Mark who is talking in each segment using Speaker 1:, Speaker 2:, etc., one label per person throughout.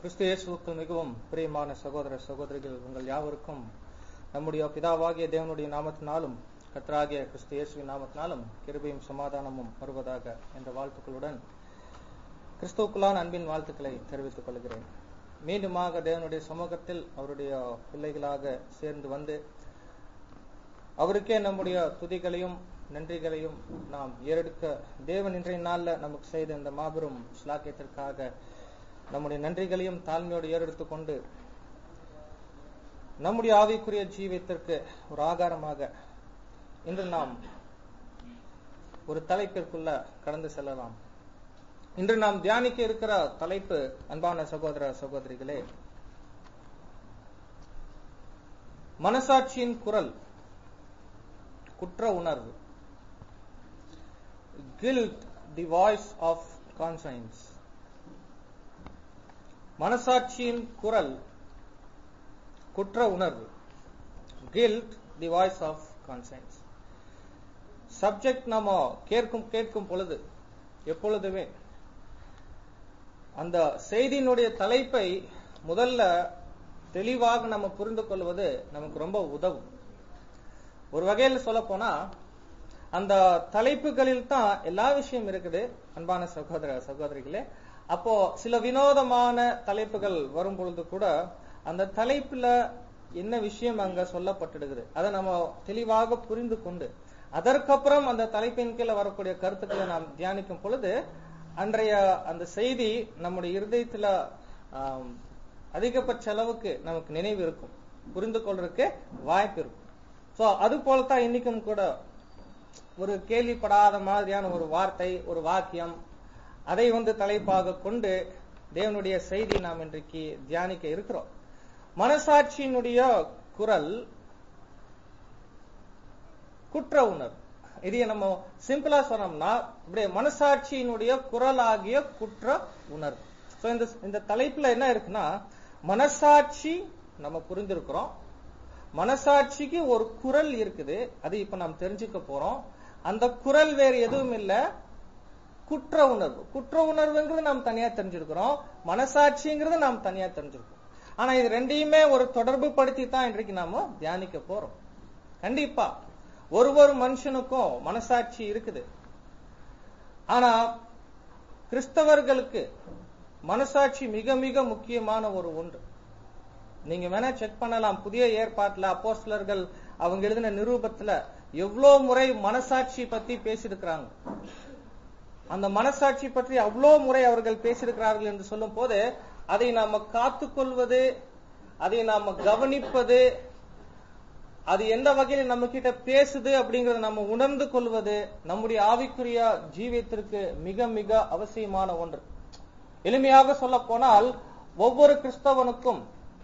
Speaker 1: கிறிஸ்து இயேசுவுக்கு மிகவும் பிரியமான சகோதர சகோதரிகள் உங்கள் யாவருக்கும் நம்முடைய பிதாவாகிய தேவனுடைய நாமத்தினாலும் கர்த்தராகிய கிறிஸ்து இயேசுவின் நாமத்தினாலும் கிருபையும் சமாதானமும் வருவதாக என்ற வாழ்த்துக்களுடன் கிறிஸ்துவுக்குள்ளான அன்பின் வாழ்த்துக்களை தெரிவித்துக் கொள்கிறேன் மீண்டுமாக தேவனுடைய சமூகத்தில் அவருடைய பிள்ளைகளாக சேர்ந்து வந்து அவருக்கே நம்முடைய துதிகளையும் நன்றிகளையும் நாம் ஏறெடுக்க தேவன் இன்றைய நாள்ல நமக்கு செய்த இந்த மாபெரும் ஸ்லாக்கியத்திற்காக நம்முடைய நன்றிகளையும் தாழ்மையோடு ஏறெடுத்துக் கொண்டு நம்முடைய ஆவிக்குரிய ஜீவியத்திற்கு ஒரு ஆகாரமாக இன்று நாம் ஒரு தலைப்பிற்குள்ள கடந்து செல்லலாம் இன்று நாம் தியானிக்க இருக்கிற தலைப்பு அன்பான சகோதர சகோதரிகளே மனசாட்சியின் குரல் குற்ற உணர்வு guilt the voice of conscience மனசாட்சியின் குரல் குற்ற உணர்வு guilt the voice of conscience subject நாம கேட்கும் கேட்கும் பொழுது எப்பொழுதுமே அந்த செய்தியினுடைய தலைப்பை முதல்ல தெளிவாக நம்ம புரிந்து கொள்வது நமக்கு ரொம்ப உதவும் ஒரு வகையில் சொல்ல போனா அந்த தலைப்புகளில் தான் எல்லா விஷயம் இருக்குது அன்பான சகோதர சகோதரிகளே அப்போ சில வினோதமான தலைப்புகள் வரும் பொழுது கூட அந்த தலைப்புல என்ன விஷயம் அங்க சொல்லப்பட்டிருக்குது அதை நம்ம தெளிவாக புரிந்து கொண்டு அதற்கப்புறம் அந்த தலைப்பின் கீழே வரக்கூடிய கருத்துக்களை நாம் தியானிக்கும் பொழுது அன்றைய அந்த செய்தி நம்முடைய இருதயத்துல அதிகபட்ச அளவுக்கு நமக்கு நினைவு இருக்கும் புரிந்து கொள்றதுக்கு வாய்ப்பு இருக்கும் சோ அது போலதான் இன்னைக்கும் கூட ஒரு கேள்விப்படாத மாதிரியான ஒரு வார்த்தை ஒரு வாக்கியம் அதை வந்து தலைப்பாக கொண்டு தேவனுடைய செய்தி நாம் இன்றைக்கு தியானிக்க இருக்கிறோம் மனசாட்சியினுடைய குரல் குற்ற உணர்வு இதைய நம்ம சிம்பிளா சொன்னோம்னா இப்படியே மனசாட்சியினுடைய குரலாகிய குற்ற உணர்வு சோ இந்த இந்த தலைப்புல என்ன இருக்குன்னா மனசாட்சி நம்ம புரிந்திருக்கிறோம் மனசாட்சிக்கு ஒரு குரல் இருக்குது அது இப்ப நாம் தெரிஞ்சுக்க போறோம் அந்த குரல் வேறு எதுவும் இல்ல குற்ற உணர்வு குற்ற உணர்வுங்கிறது நாம் தனியா தெரிஞ்சிருக்கிறோம் மனசாட்சிங்கிறது நாம் தனியா தெரிஞ்சிருக்கோம் ஆனா இது ரெண்டையுமே ஒரு தொடர்பு படுத்தி தான் இன்றைக்கு நாம தியானிக்க போறோம் கண்டிப்பா ஒரு ஒரு மனுஷனுக்கும் மனசாட்சி இருக்குது ஆனா கிறிஸ்தவர்களுக்கு மனசாட்சி மிக மிக முக்கியமான ஒரு ஒன்று நீங்க வேணா செக் பண்ணலாம் புதிய ஏற்பாட்டுல அப்போஸ்லர்கள் அவங்க எழுதின நிரூபத்துல எவ்வளவு முறை மனசாட்சி பத்தி பேசியிருக்கிறாங்க அந்த மனசாட்சி பற்றி அவ்வளோ முறை அவர்கள் பேசியிருக்கிறார்கள் என்று சொல்லும் போது அதை நாம காத்துக்கொள்வது அதை நாம கவனிப்பது அது எந்த வகையில் நம்ம கிட்ட பேசுது அப்படிங்கறத நம்ம உணர்ந்து கொள்வது நம்முடைய ஆவிக்குரிய ஜீவியத்திற்கு மிக மிக அவசியமான ஒன்று எளிமையாக சொல்ல போனால் ஒவ்வொரு கிறிஸ்தவனுக்கும்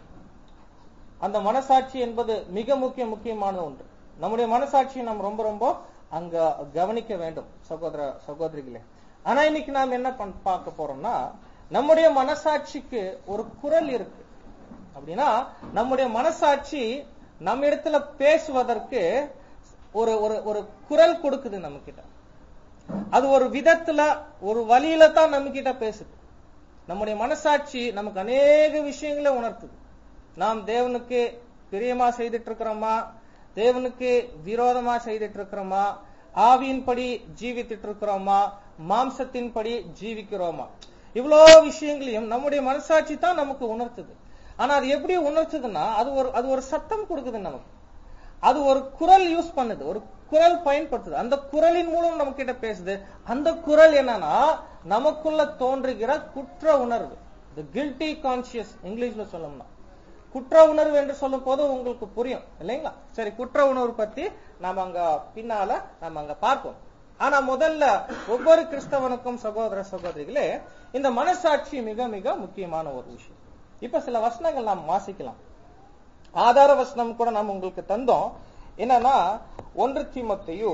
Speaker 1: அந்த மனசாட்சி என்பது மிக முக்கிய முக்கியமான ஒன்று நம்முடைய மனசாட்சியை நாம் ரொம்ப ரொம்ப அங்க கவனிக்க வேண்டும் சகோதர சகோதரிகளே ஆனா இன்னைக்கு நாம் என்ன பார்க்க போறோம்னா நம்முடைய மனசாட்சிக்கு ஒரு குரல் இருக்கு அப்படின்னா நம்முடைய மனசாட்சி நம்ம இடத்துல பேசுவதற்கு ஒரு ஒரு ஒரு குரல் கொடுக்குது நம்ம கிட்ட அது ஒரு விதத்துல ஒரு வழியில தான் நம்ம கிட்ட பேசுது நம்முடைய மனசாட்சி நமக்கு அநேக விஷயங்களை உணர்த்துது நாம் தேவனுக்கு பிரியமா செய்துட்டு இருக்கிறோமா தேவனுக்கு விரோதமா செய்துட்டு இருக்கிறோமா ஆவியின்படி ஜீவித்துட்டு இருக்கிறோமா மாம்சத்தின்படி ஜீவிக்கிறோமா இவ்வளோ விஷயங்களையும் நம்முடைய மனசாட்சி தான் நமக்கு உணர்த்துது ஆனா அது எப்படி உணர்த்துதுன்னா அது ஒரு அது ஒரு சத்தம் கொடுக்குது நமக்கு அது ஒரு குரல் யூஸ் பண்ணுது ஒரு குரல் பயன்படுத்துது அந்த குரலின் மூலம் நம்ம கிட்ட பேசுது அந்த குரல் என்னன்னா நமக்குள்ள தோன்றுகிற குற்ற உணர்வு த கில்டி கான்சியஸ் இங்கிலீஷ்ல சொல்லணும்னா குற்ற உணர்வு என்று சொல்லும் போது உங்களுக்கு புரியும் இல்லைங்களா சரி குற்ற உணர்வு பத்தி நாம அங்க பின்னால நம்ம அங்க பார்ப்போம் ஆனா முதல்ல ஒவ்வொரு கிறிஸ்தவனுக்கும் சகோதர சகோதரிகளே இந்த மனசாட்சி மிக மிக முக்கியமான ஒரு விஷயம் இப்ப சில வசனங்கள் நாம் வாசிக்கலாம் ஆதார வசனம் கூட நாம் உங்களுக்கு தந்தோம் என்னன்னா ஒன்று தீமத்தையு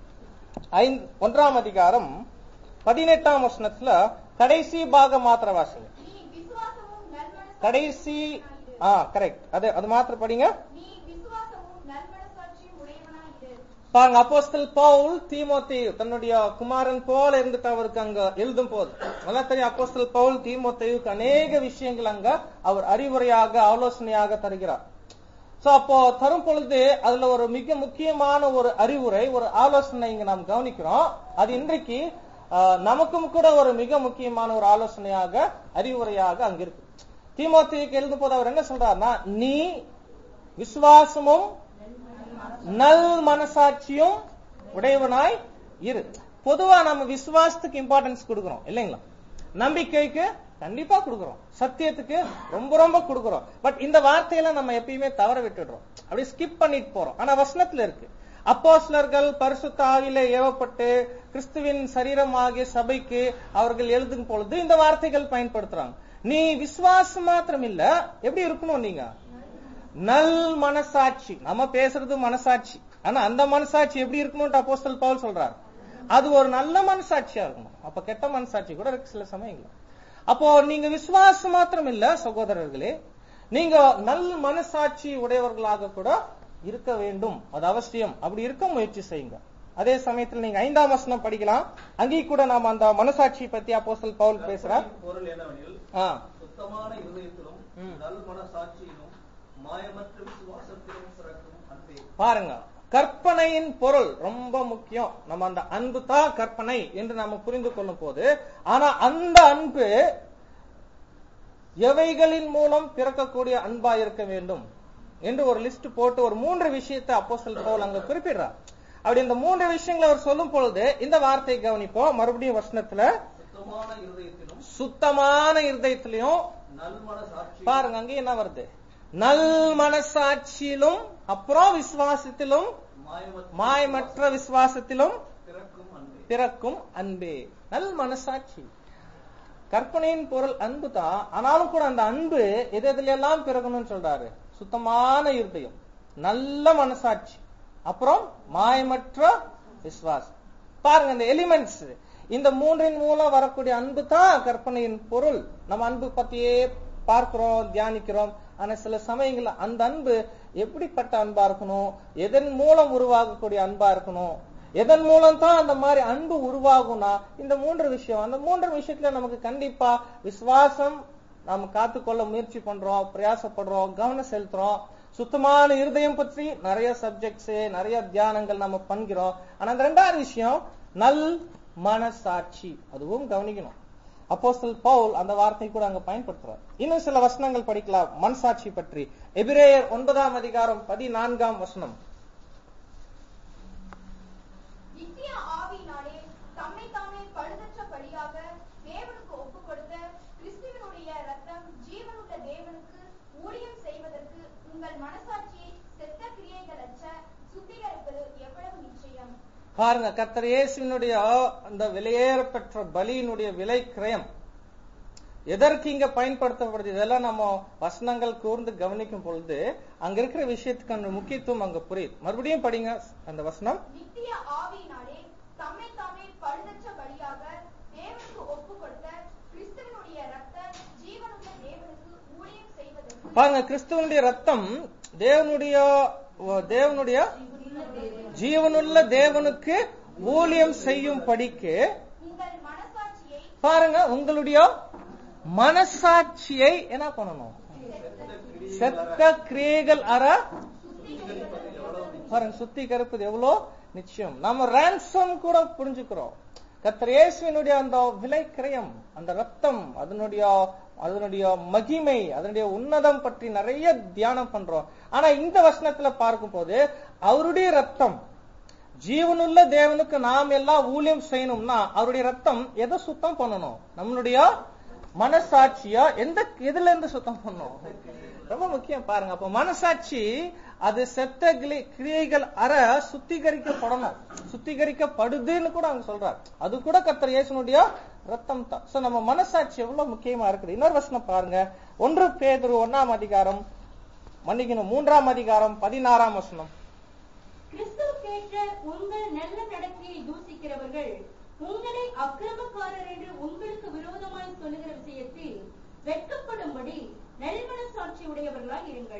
Speaker 1: ஒன்றாம் அதிகாரம் பதினெட்டாம் வசனத்துல கடைசி பாகம் மாத்திர வாசிங்க கடைசி ஆ கரெக்ட் அது அது மாத்திர படிங்க பாருங்க அப்போஸ்தல் பவுல் தீமோத்தேயு தன்னுடைய குமாரன் போல இருந்துட்டு அவருக்கு அங்க எழுதும் போது நல்லா தெரியும் அப்போஸ்தல் பவுல் தீமோத்தேயுக்கு அநேக விஷயங்கள் அங்க அவர் அறிவுரையாக ஆலோசனையாக தருகிறார் சோ அப்போ தரும் பொழுது அதுல ஒரு மிக முக்கியமான ஒரு அறிவுரை ஒரு ஆலோசனை இங்க நாம் கவனிக்கிறோம் அது இன்றைக்கு ஆஹ், நமக்கும் கூட ஒரு மிக முக்கியமான ஒரு ஆலோசனையாக அறிவுரையாக அங்க இருக்கு தீமோத்தேயுக்கு எழுதும் போது அவர் என்ன சொல்றாருன்னா நீ விசுவாசமும் நல் மனசாட்சியும் உடையவனாய் இரு பொதுவா நம்ம விசுவாசத்துக்கு இம்பார்ட்டன்ஸ் கொடுக்கிறோம் இல்லைங்களா நம்பிக்கைக்கு கண்டிப்பா கொடுக்கிறோம் சத்தியத்துக்கு ரொம்ப ரொம்ப கொடுக்கிறோம் பட் இந்த வார்த்தையெல்லாம் நம்ம எப்பயுமே தவற விட்டுடுறோம் அப்படியே ஸ்கிப் பண்ணிட்டு போறோம் ஆனா வசனத்துல இருக்கு அப்போஸ்லர்கள் பரிசுத்த ஆவியிலே ஏவப்பட்டு கிறிஸ்துவின் சரீரமாகிய சபைக்கு அவர்கள் எழுதும் பொழுது இந்த வார்த்தைகள் பயன்படுத்துறாங்க நீ விசுவாசம் மாத்திரம் இல்ல எப்படி இருக்கணும் நீங்க நல் மனசாட்சி நம்ம பேசுறது மனசாட்சி ஆனா அந்த மனசாட்சி எப்படி இருக்கணும்னு அப்போஸ்தல் பவுல் சொல்றாரு அது ஒரு நல்ல மனசாட்சியா இருக்கணும் அப்ப கெட்ட மனசாட்சி கூட இருக்கு சில சமயங்கள் அப்போ நீங்க விசுவாசம் மாத்திரம் இல்ல சகோதரர்களே நீங்க நல் மனசாட்சி உடையவர்களாக கூட இருக்க வேண்டும் அது அவசியம் அப்படி இருக்க முயற்சி செய்யுங்க அதே சமயத்தில் நீங்க ஐந்தாம் வசனம் படிக்கலாம் அங்கேயும் கூட நாம அந்த மனசாட்சி பத்தி அப்போஸ்தல் பவுல் பேசுறார்
Speaker 2: பொருள் என்னவெனில்
Speaker 1: ஆ
Speaker 2: சுத்தமான இருதயத்திலும்
Speaker 1: ம்.
Speaker 2: நல் மனசாட்சியிலும் மாயமற்ற விசுவாசத்திலும் சிறக்கும் அன்பே
Speaker 1: பாருங்க கற்பனையின் பொருள் ரொம்ப முக்கியம் நம்ம அந்த அன்பு தான் கற்பனை என்று நாம புரிந்து கொள்ளும் போது ஆனா அந்த அன்பு எவைகளின் மூலம் பிறக்கக்கூடிய அன்பா இருக்க வேண்டும் என்று ஒரு லிஸ்ட் போட்டு ஒரு மூன்று விஷயத்தை அப்போஸ்தலர் பவுல் அங்க குறிப்பிடுறார் அப்படி இந்த மூன்று விஷயங்களை அவர் சொல்லும் பொழுது இந்த வார்த்தையை கவனிப்போம் மறுபடியும் வசனத்துல
Speaker 2: சுத்தமான இருதயத்திலும்
Speaker 1: சுத்தமான இருதயத்திலையும்
Speaker 2: நல் மனசாட்சி
Speaker 1: பாருங்க அங்க என்ன வருது நல் மனசாட்சியிலும் அப்புறம் விசுவாசத்திலும்
Speaker 2: மாயமற்ற
Speaker 1: மாயமற்ற விசுவாசத்திலும்
Speaker 2: பிறக்கும் அன்பே
Speaker 1: பிறக்கும் அன்பே நல் மனசாட்சி கற்பனையின் பொருள் அன்பு தான் ஆனாலும் கூட அந்த அன்பு எது எதுல எல்லாம் பிறக்கணும்னு சொல்றாரு சுத்தமான இருதயம் நல்ல மனசாட்சி அப்புறம் மாயமற்ற விசுவாசம் பாருங்க இந்த எலிமெண்ட்ஸ் இந்த மூன்றின் மூலம் வரக்கூடிய அன்பு தான் கற்பனையின் பொருள் நம்ம அன்பு பத்தியே பார்க்கிறோம் தியானிக்கிறோம் ஆனா சில சமயங்கள்ல அந்த அன்பு எப்படிப்பட்ட அன்பா இருக்கணும் எதன் மூலம் உருவாகக்கூடிய அன்பா இருக்கணும் எதன் மூலம் தான் அந்த மாதிரி அன்பு உருவாகும்னா இந்த மூன்று விஷயம் அந்த மூன்று விஷயத்துல நமக்கு கண்டிப்பா விசுவாசம் நாம காத்துக்கொள்ள முயற்சி பண்றோம் பிரயாசப்படுறோம் கவனம் செலுத்துறோம் சுத்தமான இருதயம் பற்றி நிறைய சப்ஜெக்ட்ஸ் நிறைய தியானங்கள் நம்ம பண்ணுகிறோம் ஆனா அந்த ரெண்டாவது விஷயம் நல் மனசாட்சி அதுவும் கவனிக்கணும் அப்போஸ்தல் பவுல் அந்த வார்த்தை கூட அங்க பயன்படுத்துறார் இன்னும் சில வசனங்கள் படிக்கலாம் மனசாட்சி பற்றி எபிரேயர் ஒன்பதாம் அதிகாரம் பதினான்காம் வசனம்
Speaker 3: நித்திய ஆவியினாலே தம்மை தாமே பழுதற்றபடியாக தேவனுக்கு ஒப்புக் கொடுத்த கிறிஸ்துவினுடைய ரத்தம் ஜீவனுள்ள தேவனுக்கு ஊழியம் செய்வதற்கு உங்கள் மனசாட்சியை செத்த கிரியைகளற்ற சுத்திகரிப்பது எவ்வளவு நிச்சயம்
Speaker 1: பாருங்க கர்த்தர் இயேசுவினுடைய அந்த விலையேறப்பெற்ற பலியினுடைய விலை கிரயம் எதற்கு இங்க பயன்படுத்தப்படுது இதெல்லாம் நம்ம வசனங்கள் கூர்ந்து கவனிக்கும் பொழுது அங்க இருக்கிற விஷயத்துக்கு அந்த முக்கியத்துவம் அங்க புரியுது மறுபடியும் படிங்க அந்த வசனம்
Speaker 3: நித்திய ஆவியினாலே தம்மை தாமே பழுதற்றபடியாக தேவனுக்கு ஒப்புக் கொடுத்த கிறிஸ்துவினுடைய ரத்தம் ஜீவனுள்ள தேவனுக்கு ஊழியம் செய்வதற்கு
Speaker 1: பாருங்க கிறிஸ்துவனுடைய ரத்தம் தேவனுடைய தேவனுடைய ஜீவனுள்ள தேவனுக்கு ஊழியம் செய்யும் படிக்கு
Speaker 3: உங்கள் மனசாட்சியை
Speaker 1: பாருங்க உங்களுடைய மனசாட்சியை என்ன பண்ணணும் செத்த கிரியைகள் அற பாருங்க சுத்திகரிப்பது எவ்வளோ நிச்சயம் நம்ம ransom கூட புரிஞ்சுக்கிறோம் கர்த்தர் இயேசுவினுடைய அந்த விலை கிரயம் அந்த ரத்தம் அதனுடைய அதனுடைய மகிமை அதனுடைய உன்னதம் பற்றி நிறைய தியானம் பண்றோம் ஆனா இந்த வசனத்துல பார்க்கும் போது அவருடைய ரத்தம் ஜீவனுள்ள தேவனுக்கு நாம் எல்லாம் ஊழியம் செய்யணும்னா அவருடைய ரத்தம் எதை சுத்தம் பண்ணணும் நம்மளுடைய மனசாட்சியா எந்த எதுல இருந்து சுத்தம் பண்ணணும் ரொம்ப முக்கியம் பாருங்க அப்ப மனசாட்சி அது செத்த கிளி- கிரியைகள் அற சுத்திகரிக்கப்படணும் சுத்திகரிக்கப்படுதுன்னு கூட அவங்க சொல்றாரு அது கூட கர்த்தர் இயேசுனுடைய ரத்தம் தான் சோ நம்ம மனசாட்சி எவ்வளவு முக்கியமா இருக்குது இன்னொரு வசனம் பாருங்க ஒன்று பேதுரு ஒன்னாம் அதிகாரம் மன்னிக்கணும் மூன்றாம் அதிகாரம் பதினாறாம் வசனம்
Speaker 4: கிறிஸ்துவுக்கேற்ற உங்கள் நல்ல நடக்கையை தூசிக்கிறவர்கள் உங்களை அக்கிரமக்காரர் என்று உங்களுக்கு விரோதமாய் சொல்லுகிற விஷயத்தில் வெட்கப்படும்படி நல்மனசாட்சி உடையவர்களாய் இருங்கள்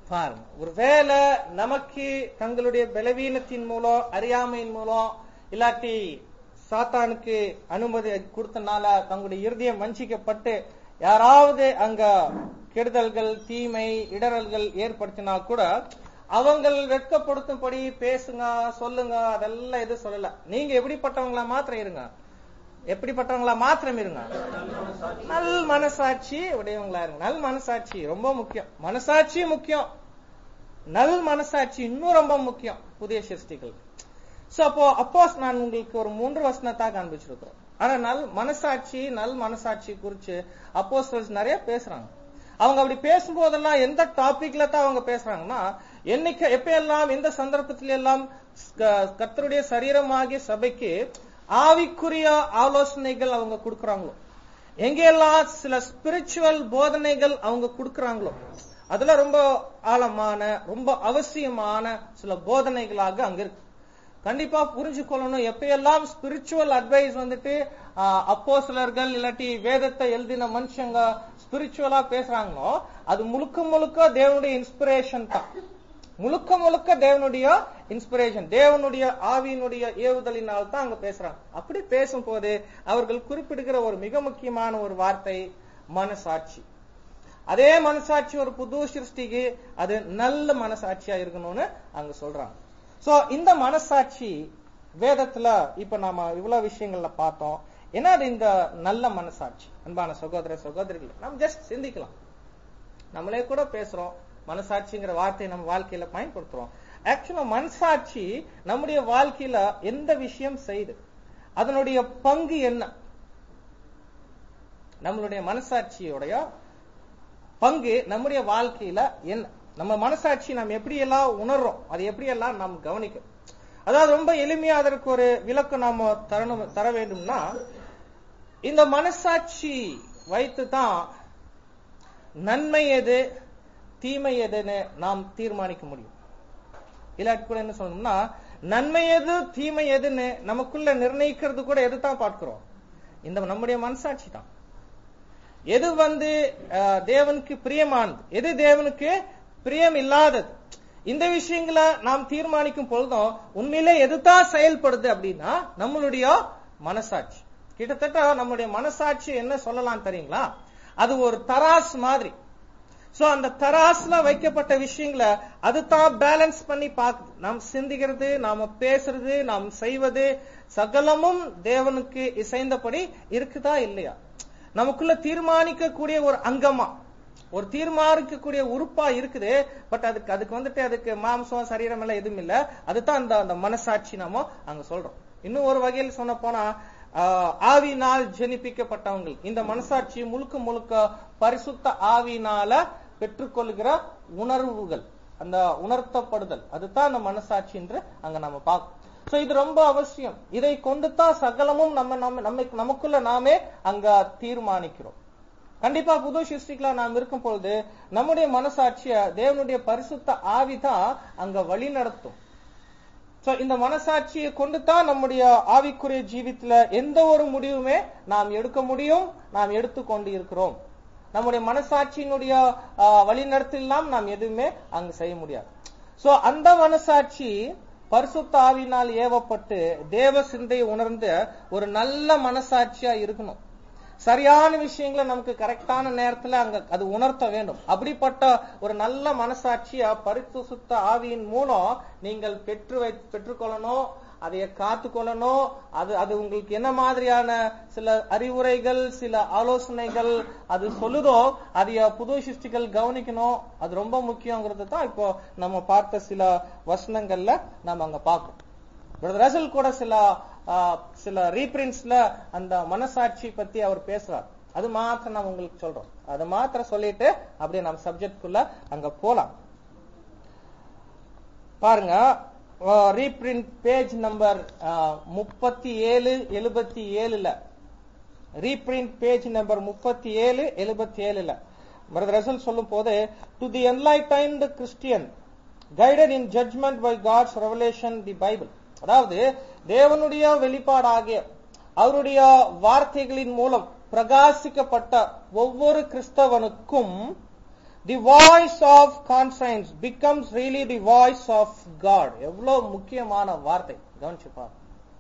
Speaker 1: பாருங்க ஒருவேளை நமக்கு தங்களுடைய பலவீனத்தின் மூலம் அறியாமையின் மூலம் இல்லாட்டி சாத்தானுக்கு அனுமதி கொடுத்தனால தங்களுடைய இருதயம் வஞ்சிக்கப்பட்டு யாராவது அங்க கெடுதல்கள் தீமை இடரல்கள் ஏற்படுத்தினா கூட அவங்கள் வெட்கப்படுத்தும்படி பேசுங்க சொல்லுங்க அதெல்லாம் எதுவும் சொல்லல நீங்க எப்படிப்பட்டவங்களா மாத்திரம் இருங்க எப்படிப்பட்டவங்களா மாத்திரம் இருங்க நல் மனசாட்சி உடையவங்களா இருங்க நல் மனசாட்சி ரொம்ப முக்கியம் மனசாட்சி முக்கியம் நல் மனசாட்சி இன்னும் ரொம்ப முக்கியம் புதிய சிருஷ்டிகள் சோ அப்போ அப்போஸ் நான் உங்களுக்கு ஒரு மூன்று வசனத்தாக காண்பிச்சிருக்கிறோம் ஆனா நல் மனசாட்சி நல் மனசாட்சி குறிச்சு அப்போஸ்தலர்ஸ் நிறைய பேசுறாங்க அவங்க அப்படி பேசும்போதெல்லாம் எந்த டாபிக்ல தான் அவங்க பேசுறாங்கன்னா என்னைக்கு எப்ப எல்லாம் எந்த சந்தர்ப்பத்தில எல்லாம் க- கர்த்தருடைய சரீரமாகிய சபைக்கு ஆவிக்குரிய ஆலோசனைகள் அவங்க கொடுக்கறாங்களோ எங்கெல்லாம் சில ஸ்பிரிச்சுவல் போதனைகள் அவங்க கொடுக்கறாங்களோ அதுல ரொம்ப ஆழமான ரொம்ப அவசியமான சில போதனைகளாக அங்க இருக்கு கண்டிப்பா புரிஞ்சுக்கொள்ளணும் எப்பயெல்லாம் ஸ்பிரிச்சுவல் அட்வைஸ் வந்துட்டு அப்போ சிலர்கள் இல்லாட்டி வேதத்தை எழுதின மனுஷங்க ஸ்பிரிச்சுவலா பேசுறாங்களோ அது முழுக்க முழுக்க தேவனுடைய இன்ஸ்பிரேஷன் தான் முழுக்க முழுக்க தேவனுடைய இன்ஸ்பிரேஷன் தேவனுடைய ஆவியினுடைய ஏவுதலினால் தான் அங்க பேசுறாங்க அப்படி பேசும்போது அவர்கள் குறிப்பிடுகிற ஒரு மிக முக்கியமான ஒரு வார்த்தை மனசாட்சி அதே மனசாட்சி ஒரு புது சிருஷ்டிக்கு அது நல்ல மனசாட்சியா இருக்கணும்னு அங்க சொல்றாங்க சோ இந்த மனசாட்சி வேதத்துல இப்ப நாம இவ்வளவு விஷயங்கள்ல பார்த்தோம் ஏன்னா அது இந்த நல்ல மனசாட்சி அன்பான சகோதர சகோதரிகள் நம்ம ஜஸ்ட் சிந்திக்கலாம் நம்மளே கூட பேசுறோம் மனசாட்சிங்கிற வார்த்தையை நம்ம வாழ்க்கையில பயன்படுத்துறோம் ஆக்சுவலா மனசாட்சி நம்முடைய வாழ்க்கையில எந்த விஷயம் செய்யுது அதனுடைய பங்கு என்ன நம்மளுடைய மனசாட்சியோடைய பங்கு நம்முடைய வாழ்க்கையில என்ன நம்ம மனசாட்சி நாம் எப்படி எல்லாம் உணர்றோம் அது எப்படி எல்லாம் நாம் கவனிக்கும் அதாவது ரொம்ப எளிமையா அதற்கு ஒரு விளக்கம் நாம தரணும் தர வேண்டும்னா இந்த மனசாட்சி வைத்து தான் நன்மை எது தீமை எதுன்னு நாம் தீர்மானிக்க முடியும் இல்லாட்டி கூட என்ன சொல்லணும்னா நன்மை எது தீமை எதுன்னு நமக்குள்ள நிர்ணயிக்கிறது கூட எது தான் பார்க்கிறோம் இந்த நம்முடைய மனசாட்சி தான் எது வந்து அஹ், தேவனுக்கு பிரியமானது எது தேவனுக்கு பிரியம் இல்லாதது இந்த விஷயங்களை நாம் தீர்மானிக்கும் பொழுதும் உண்மையிலே எதுதான் செயல்படுது அப்படின்னா நம்மளுடைய மனசாட்சி கிட்டத்தட்ட நம்மளுடைய மனசாட்சி என்ன சொல்லலாம் தெரியுங்களா அது ஒரு தராஸ் மாதிரி சோ அந்த தராஸ்ல வைக்கப்பட்ட விஷயங்களை அதுதான் பேலன்ஸ் பண்ணி பாக்குது நாம் சிந்திக்கிறது நாம பேசுறது நாம் செய்வது சகலமும் தேவனுக்கு இசைந்தபடி இருக்குதா இல்லையா நமக்குள்ள தீர்மானிக்கக்கூடிய ஒரு அங்கமா ஒரு தீர்மானிக்கக்கூடிய உறுப்பா இருக்குது பட் அதுக்கு அதுக்கு வந்துட்டு அதுக்கு மாம்சம் சரீரம் எல்லாம் எதுவும் இல்ல அதுதான் அந்த அந்த மனசாட்சி நாம அங்க சொல்றோம் இன்னும் ஒரு வகையில் சொன்ன போனா ஆஹ், ஆவியினால் ஜெனிப்பிக்கப்பட்டவங்க இந்த மனசாட்சி முழுக்க முழுக்க பரிசுத்த ஆவியினால பெற்றுக்கொள்கிற உணர்வுகள் அந்த உணர்த்தப்படுதல் அதுதான் அந்த மனசாட்சி என்று அங்க நம்ம பார்க்கணும் சோ இது ரொம்ப அவசியம் இதை கொண்டு தான் சகலமும் நம்ம நம்ம நம்ம நமக்குள்ள நாமே அங்க தீர்மானிக்கிறோம் கண்டிப்பா புது சிருஷ்டிகளா நாம் இருக்கும் பொழுது நம்முடைய மனசாட்சிய தேவனுடைய பரிசுத்த ஆவிதான் அங்க வழி நடத்தும் சோ இந்த மனசாட்சியை கொண்டு தான் நம்முடைய ஆவிக்குரிய ஜீவித்துல எந்த ஒரு முடிவுமே நாம் எடுக்க முடியும் நாம் எடுத்துக்கொண்டு இருக்கிறோம் நம்முடைய மனசாட்சியினுடைய வழிநடத்தலாம் நாம் எதுவுமே அங்க செய்ய முடியாது சோ அந்த மனசாட்சி பரிசுத்த ஆவினால் ஏவப்பட்டு தேவ சிந்தையை உணர்ந்த ஒரு நல்ல மனசாட்சியா இருக்கணும் சரியான விஷயங்களை நமக்கு கரெக்டான நேரத்துல அங்க அது உணர்த்த வேண்டும் அப்படிப்பட்ட ஒரு நல்ல மனசாட்சியா பரிசுத்த ஆவியின் மூலம் நீங்கள் பெற்று வை பெற்றுக்கொள்ளணும் அதைய காத்துக்கொள்ளணும் அது அது உங்களுக்கு என்ன மாதிரியான சில அறிவுரைகள் சில ஆலோசனைகள் அது சொல்லுதோ அதைய புது சிருஷ்டிகள் கவனிக்கணும் அது ரொம்ப முக்கியங்கிறது தான் இப்போ நம்ம பார்த்த சில வசனங்கள்ல நம்ம அங்க பார்க்கணும் பிரதர் ரசல் கூட சில ஆ, சில ரீபிரிண்ட்ஸ்ல அந்த மனசாட்சி பத்தி அவர் பேசுறார் அது மாத்திரம் நான் உங்களுக்கு சொல்றோம் அது மாத்திரம் சொல்லிட்டு அப்படியே நம்ம சப்ஜெக்ட் குள்ள அங்க போலாம் பாருங்க ரீபிரிண்ட் பேஜ் நம்பர் முப்பத்தி ஏழு எழுபத்தி ஏழுல ரீபிரிண்ட் பேஜ் நம்பர் முப்பத்தி ஏழு எழுபத்தி ஏழுல பிரதர் ரசல் சொல்லும் போது to the enlightened Christian guided in judgment by God's revelation the Bible அதாவது தேவனுடைய வெளிப்பாடாகிய அவருடைய வார்த்தைகளின் மூலம் பிரகாசிக்கப்பட்ட ஒவ்வொரு கிறிஸ்தவனுக்கும் the voice of conscience becomes really the voice of God எவ்வளவு முக்கியமான வார்த்தை கவனிச்சு பாருங்க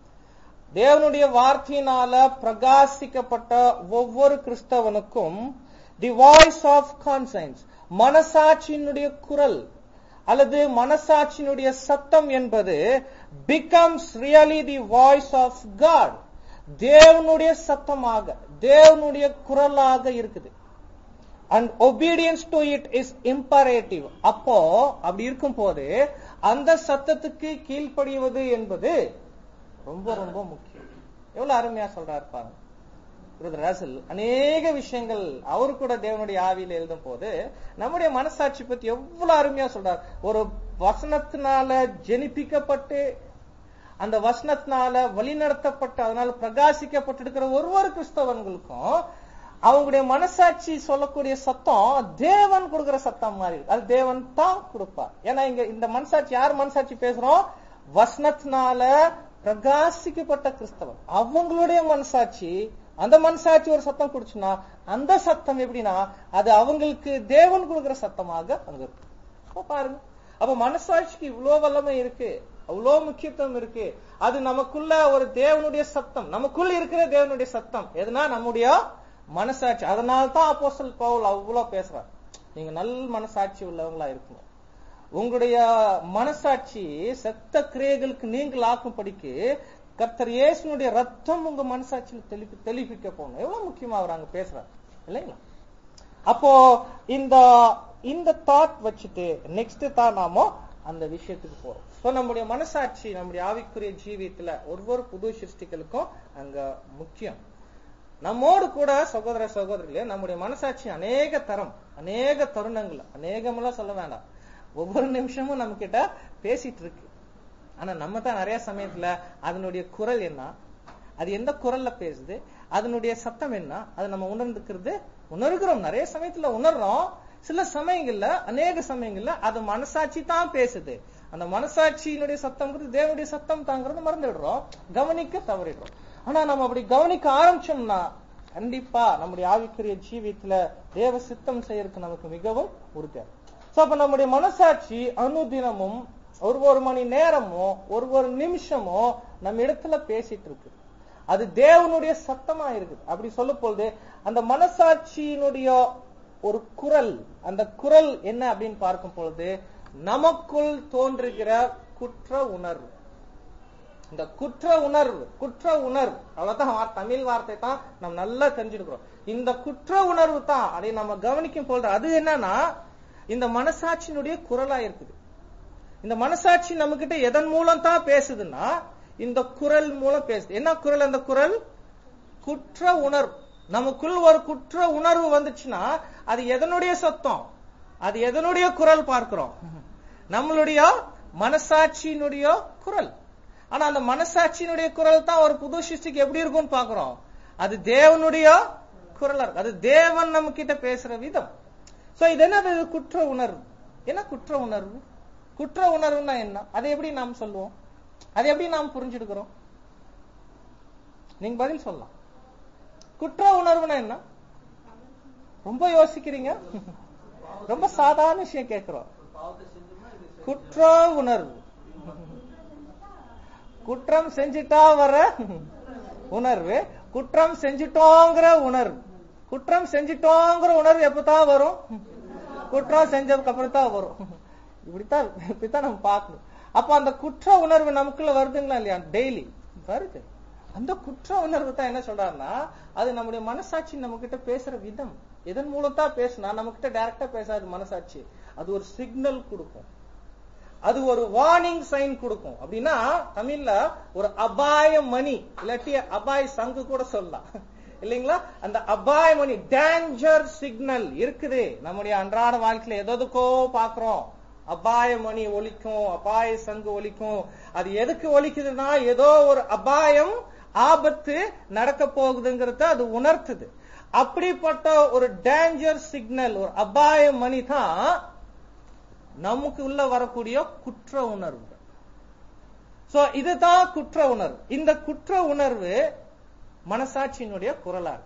Speaker 1: தேவனுடைய வார்த்தையினால பிரகாசிக்கப்பட்ட ஒவ்வொரு கிறிஸ்தவனுக்கும் தி வாய்ஸ் ஆஃப் கான்சைன்ஸ் மனசாட்சியினுடைய குரல் அல்லது மனசாட்சியினுடைய சத்தம் என்பது becomes really the voice of God தேவனுடைய சத்தமாக தேவனுடைய குரலாக இருக்குது and obedience to it is imperative அப்போ அப்படி இருக்கும் போது அந்த சத்தத்துக்கு கீழ்ப்படிவது என்பது ரொம்ப ரொம்ப முக்கியம் எவ்வளவு அருமையா சொல்றாரு பாருங்க பிரதர் ரசல் அநேக விஷயங்கள் அவரு கூட தேவனுடைய ஆவியில எழுதும் போது நம்முடைய மனசாட்சி பத்தி எவ்வளவு அருமையா சொல்றார் ஒரு வசனத்தினால ஜெனிப்பிக்கப்பட்டு அந்த வசனத்தினால வழிநடத்தப்பட்டு அதனால பிரகாசிக்கப்பட்டிருக்கிற ஒவ்வொரு கிறிஸ்தவன்களுக்கும் அவங்களுடைய மனசாட்சி சொல்லக்கூடிய சத்தம் தேவன் கொடுக்கிற சத்தம் மாதிரி இருக்கு. அது தேவன் தான் கொடுப்பார் ஏன்னா இங்க இந்த மனசாட்சி யார் மனசாட்சி பேசுறோம் வசனத்தினால பிரகாசிக்கப்பட்ட கிறிஸ்தவன் அவங்களுடைய மனசாட்சி அந்த மனசாட்சி ஒரு சத்தம் குடிச்சுன்னா அந்த சத்தம் எப்படின்னா அது அவங்களுக்கு தேவன் கொடுக்கிற சத்தமாக அங்க இருக்கு அப்ப பாருங்க அப்ப மனசாட்சிக்கு இவ்வளவு வல்லமை இருக்கு அவ்வளவு முக்கியத்துவம் இருக்கு அது நமக்குள்ள ஒரு தேவனுடைய சத்தம் நமக்குள்ள இருக்கிற தேவனுடைய சத்தம் எதுனா நம்முடைய மனசாட்சி அதனால தான் அப்போஸ்தலர் பவுல் அவ்வளவு பேசுறார் நீங்க நல்ல மனசாட்சி உள்ளவங்களா இருக்கணும் உங்களுடைய மனசாட்சி செத்த கிரியைகளுக்கு நீங்கள் ஆக்கும் படிக்கு கர்த்தர் இயேசுனுடைய ரத்தம் உங்க மனசாட்சியில தெளிப்பி தெளிப்பிக்க போகணும் எவ்வளவு முக்கியமா அவர் அங்க பேசுறாரு இல்லைங்களா அப்போ இந்த இந்த தாட் வச்சுட்டு நெக்ஸ்ட் தான் நாம அந்த விஷயத்துக்கு போறோம் So, நம்முடைய மனசாட்சி நம்முடைய ஆவிக்குரிய ஜீவியத்துல ஒவ்வொரு புது சிருஷ்டிகளுக்கும் அங்க முக்கியம் நம்மோடு கூட சகோதர சகோதரிகளே நம்முடைய மனசாட்சி அநேக தரம் அநேக தருணங்கள் அநேகமெல்லாம் சொல்ல வேண்டாம் ஒவ்வொரு நிமிஷமும் நம்ம கிட்ட பேசிட்டு இருக்கு ஆனா நம்ம தான் நிறைய சமயத்துல அதனுடைய குரல் என்ன அது எந்த குரல்ல பேசுது அதனுடைய சத்தம் என்ன அது நம்ம உணர்ந்துக்கிறது உணர்கிறோம் நிறைய சமயத்துல உணர்றோம் சில சமயங்கள்ல அநேக சமயங்கள்ல அது மனசாட்சி தான் பேசுது அந்த மனசாட்சியினுடைய சத்தம்ங்கிறது தேவனுடைய சத்தம் தாங்கிறது மறந்துடுறோம் கவனிக்க தவறிடுறோம் ஆனா நம்ம அப்படி கவனிக்க ஆரம்பிச்சோம்னா கண்டிப்பா நம்முடைய ஆவிக்குரிய ஜீவியத்துல தேவ சித்தம் செய்யறதுக்கு நமக்கு மிகவும் உறுதியா சோ அப்ப நம்முடைய மனசாட்சி அனுதினமும் ஒரு ஒரு மணி நேரமோ ஒரு ஒரு நிமிஷமோ நம்ம இடத்துல பேசிட்டு இருக்கு அது தேவனுடைய சத்தமா இருக்குது அப்படி சொல்லும் பொழுது அந்த மனசாட்சியினுடைய ஒரு குரல் அந்த குரல் என்ன அப்படின்னு பார்க்கும் பொழுது நமக்குள் தோன்றுகிற குற்ற உணர்வு இந்த குற்ற உணர்வு குற்ற உணர்வு அவ்வளவுதான் வா- தமிழ் வார்த்தை தான் நம்ம நல்லா தெரிஞ்சிருக்கிறோம் இந்த குற்ற உணர்வு தான் அதை நம்ம கவனிக்கும் பொழுது அது என்னன்னா இந்த மனசாட்சியினுடைய குரலா இருக்குது இந்த மனசாட்சி நம்ம கிட்ட எதன் மூலம் தான் பேசுதுன்னா இந்த குரல் மூலம் பேசுது என்ன குரல் அந்த குரல் குற்ற உணர்வு நமக்குள் ஒரு குற்ற உணர்வு வந்துச்சுன்னா அது எதனுடைய சத்தம் அது எதனுடைய குரல் பார்க்கிறோம் நம்மளுடைய மனசாட்சியினுடைய குரல் ஆனா அந்த மனசாட்சியினுடைய குரல் தான் ஒரு புது சிருஷ்டிக்கு எப்படி இருக்கும்னு பாக்குறோம் அது தேவனுடைய குரலா இருக்கு அது தேவன் நம்ம கிட்ட பேசுற விதம் சோ இது என்னது இது குற்ற உணர்வு என்ன குற்ற உணர்வு குற்ற உணர்வுன்னா என்ன அதை எப்படி நாம் சொல்லுவோம் அதை எப்படி நாம் புரிஞ்சுடுக்கிறோம் நீங்க பதில் சொல்லலாம் குற்ற உணர்வுனா என்ன ரொம்ப யோசிக்கிறீங்க ரொம்ப சாதாரண விஷயம் கேட்கிறோம்
Speaker 2: ஒரு பாவத்தை செஞ்சோம்னா இது சரி.
Speaker 1: குற்ற உணர்வு குற்றம் செஞ்சிட்டா வர உணர்வு குற்றம் செஞ்சிட்டோங்கிற உணர்வு குற்றம் செஞ்சிட்டோங்கிற உணர்வு எப்பதான் வரும் குற்றம் செஞ்சதுக்கு அப்புறம் தான் வரும் இப்படித்தான் இப்படித்தான் நம்ம பார்க்கணும் அப்ப அந்த குற்ற உணர்வு நமக்குள்ள வருதுங்களா இல்லையா டெய்லி வருது அந்த குற்ற உணர்வு தான் என்ன சொல்றாருன்னா அது நம்முடைய மனசாட்சி நம்ம கிட்ட பேசுற விதம் எதன் மூலம் தான் பேசுனா நம்ம கிட்ட டைரக்டா பேசாது மனசாட்சி அது ஒரு சிக்னல் கொடுக்கும் அது ஒரு வார்னிங் சைன் கொடுக்கும் அப்படின்னா தமிழ்ல ஒரு அபாய மணி இல்லாட்டி அபாய சங்கு கூட சொல்லலாம் இல்லைங்களா அந்த அபாய மணி டேஞ்சர் சிக்னல் இருக்குது நம்முடைய அன்றாட வாழ்க்கையில எதற்கோ பாக்குறோம் அபாய மணி ஒலிக்கும் அபாய சங்கு ஒலிக்கும் அது எதுக்கு ஒலிக்குதுன்னா ஏதோ ஒரு அபாயம் ஆபத்து நடக்க போகுதுங்கிறத அது உணர்த்துது அப்படிப்பட்ட ஒரு டேஞ்சர் சிக்னல் ஒரு அபாய மணி தான் நமக்கு உள்ள வரக்கூடிய குற்ற உணர்வு சோ இதுதான் குற்ற உணர்வு இந்த குற்ற உணர்வு மனசாட்சியினுடைய குரலா இருக்கு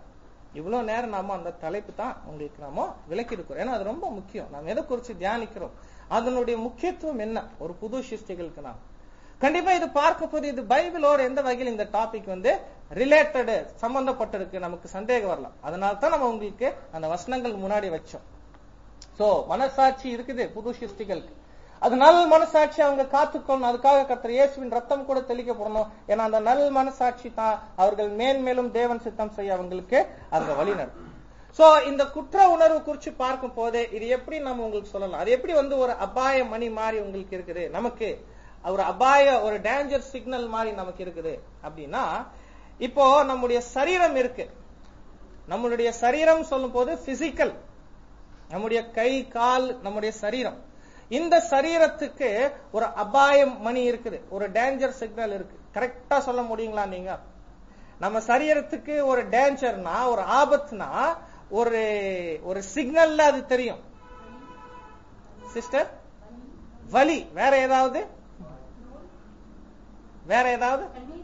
Speaker 1: இவ்வளவு நேரம் நாம அந்த தலைப்பு தான் உங்களுக்கு நாம விளக்கி இருக்கிறோம் ஏன்னா அது ரொம்ப முக்கியம் நாம் எதை குறிச்சு தியானிக்கிறோம் அதனுடைய முக்கியத்துவம் என்ன ஒரு புது சிருஷ்டிகளுக்கு நாம் கண்டிப்பா இது பார்க்க போது இது பைபிளோட எந்த வகையில் இந்த டாபிக் வந்து ரிலேட்டடு சம்பந்தப்பட்டிருக்கு நமக்கு சந்தேகம் வரலாம் அதனால தான் நம்ம உங்களுக்கு அந்த வசனங்கள் முன்னாடி வச்சோம் சோ மனசாட்சி இருக்குது புது சிருஷ்டிகளுக்கு அது நல் மனசாட்சி அவங்க காத்துக்கொள்ளணும் அதுக்காக கர்த்தர் இயேசுவின் ரத்தம் கூட தெளிக்கப்படணும் ஏன்னா அந்த நல் மனசாட்சி தான் அவர்கள் மேன்மேலும் தேவன் சித்தம் செய்ய அவங்களுக்கு அந்த வழி நடக்கும் சோ இந்த குற்ற உணர்வு குறிச்சு பார்க்கும் போதே இது எப்படி நம்ம உங்களுக்கு சொல்லலாம் அது எப்படி வந்து ஒரு அபாய மணி மாதிரி உங்களுக்கு இருக்குது நமக்கு ஒரு அபாய ஒரு டேஞ்சர் சிக்னல் மாதிரி நமக்கு இருக்குது அப்படின்னா இப்போ நம்முடைய சரீரம் இருக்கு நம்மளுடைய சரீரம் சொல்லும் போது பிசிக்கல் நம்முடைய கை கால் நம்முடைய சரீரம் இந்த சரீரத்துக்கு ஒரு அபாயம் மணி இருக்குது ஒரு டேஞ்சர் சிக்னல் இருக்கு கரெக்டா சொல்ல முடியுங்களா நீங்க நம்ம சரீரத்துக்கு ஒரு டேஞ்சர்னா ஒரு ஆபத்துனா ஒரு ஒரு சிக்னல்ல அது தெரியும் சிஸ்டர் வலி வேற ஏதாவது வேற ஏதாவது
Speaker 4: கண்ணீர்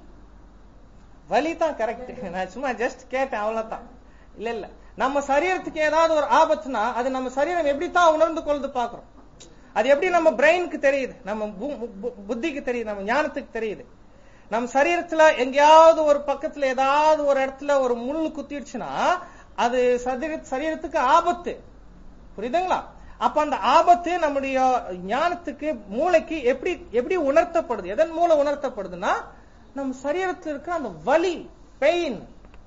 Speaker 1: வலி தான் கரெக்ட் நான் சும்மா ஜஸ்ட் கேட்டேன் அவ்வளவுதான் இல்ல இல்ல நம்ம சரீரத்துக்கு ஏதாவது ஒரு ஆபத்துனா அது நம்ம சரீரம் எப்படி தான் உணர்ந்து கொள்வது பாக்குறோம் அது எப்படி நம்ம பிரெயினுக்கு தெரியுது நம்ம பு- பு- புத்திக்கு தெரியுது நம்ம ஞானத்துக்கு தெரியுது நம்ம சரீரத்துல எங்கேயாவது ஒரு பக்கத்துல ஏதாவது ஒரு இடத்துல ஒரு முள் குத்திடுச்சுன்னா அது சரீர சரீரத்துக்கு ஆபத்து புரியுதுங்களா அப்ப அந்த ஆபத்து நம்முடைய ஞானத்துக்கு மூளைக்கு எப்படி எப்படி உணர்த்தப்படுது எதன் மூலம் உணர்த்தப்படுதுன்னா நம்ம சரீரத்தில் இருக்கிற அந்த வலி பெயின்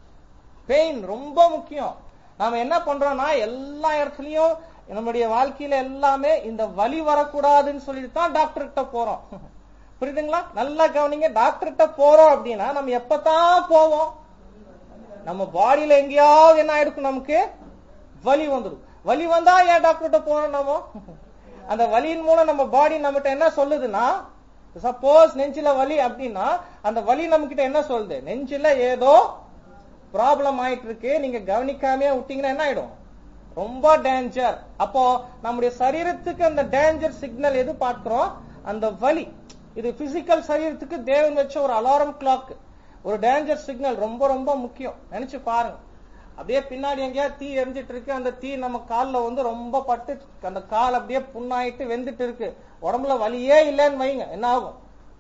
Speaker 1: பெயின் ரொம்ப முக்கியம் நாம என்ன பண்றோம்னா எல்லா இடத்துலயும் நம்முடைய வாழ்க்கையில எல்லாமே இந்த வலி வரக்கூடாதுன்னு சொல்லிட்டு தான் டாக்டர் கிட்ட போறோம் புரியுதுங்களா நல்லா கவனிங்க டாக்டர் கிட்ட போறோம் அப்படின்னா நம்ம எப்பதான் போவோம் நம்ம பாடியில எங்கேயாவது என்ன ஆயிடுக்கும் நமக்கு வலி வந்துடும் வலி வந்தா ஏன் டாக்டர் கிட்ட போறோம் நம்ம அந்த வலியின் மூலம் நம்ம பாடி நம்மகிட்ட என்ன சொல்லுதுன்னா சப்போஸ் நெஞ்சில வலி அப்படின்னா அந்த வலி நம்ம கிட்ட என்ன சொல்லுது நெஞ்சில ஏதோ ப்ராப்ளம் ஆயிட்டு இருக்கு நீங்க கவனிக்காம விட்டீங்கன்னா என்ன ஆயிடும் ரொம்ப டேஞ்சர் அப்போ நம்முடைய சரீரத்துக்கு அந்த டேஞ்சர் சிக்னல் எது பார்க்கிறோம் அந்த வலி இது பிசிக்கல் சரீரத்துக்கு தேவன் வச்ச ஒரு அலாரம் கிளாக் ஒரு டேஞ்சர் சிக்னல் ரொம்ப ரொம்ப முக்கியம் நினைச்சு பாருங்க அப்படியே பின்னாடி எங்கேயாவது தீ எரிஞ்சிட்டு இருக்கு அந்த தீ நம்ம கால்ல வந்து ரொம்ப பட்டு அந்த கால் அப்படியே புண்ணாயிட்டு வெந்துட்டு இருக்கு உடம்புல வலியே இல்லைன்னு வைங்க என்ன ஆகும்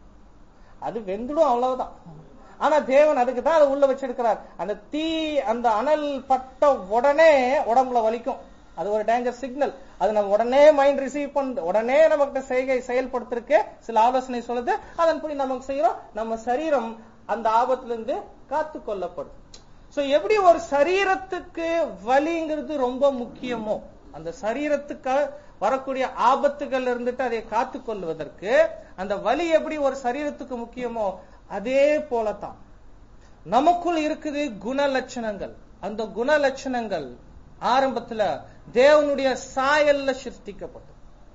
Speaker 1: அது வெந்துடும் அவ்வளவுதான் ஆனா தேவன் அதுக்கு தான் அதை உள்ள வச்சிருக்கிறார் அந்த தீ அந்த அனல் பட்ட உடனே உடம்புல வலிக்கும் அது ஒரு டேஞ்சர் சிக்னல் அது நம்ம உடனே மைண்ட் ரிசீவ் பண்ணுது உடனே நமக்கு செய்கை செயல்படுத்திருக்கு சில ஆலோசனை சொல்லுது அதன்படி நமக்கு செய்யறோம் நம்ம சரீரம் அந்த ஆபத்துல இருந்து காத்து கொள்ளப்படும் சோ எப்படி ஒரு சரீரத்துக்கு வலிங்கிறது ரொம்ப முக்கியமோ அந்த சரீரத்துக்கு வரக்கூடிய ஆபத்துகள் இருந்துட்டு அதை காத்து கொள்வதற்கு அந்த வலி எப்படி ஒரு சரீரத்துக்கு முக்கியமோ அதே போலதான் நமக்குள் இருக்குது குண லட்சணங்கள் அந்த குண லட்சணங்கள் ஆரம்பத்துல தேவனுடைய சாயல்ல சிருஷ்டிக்கப்பட்டது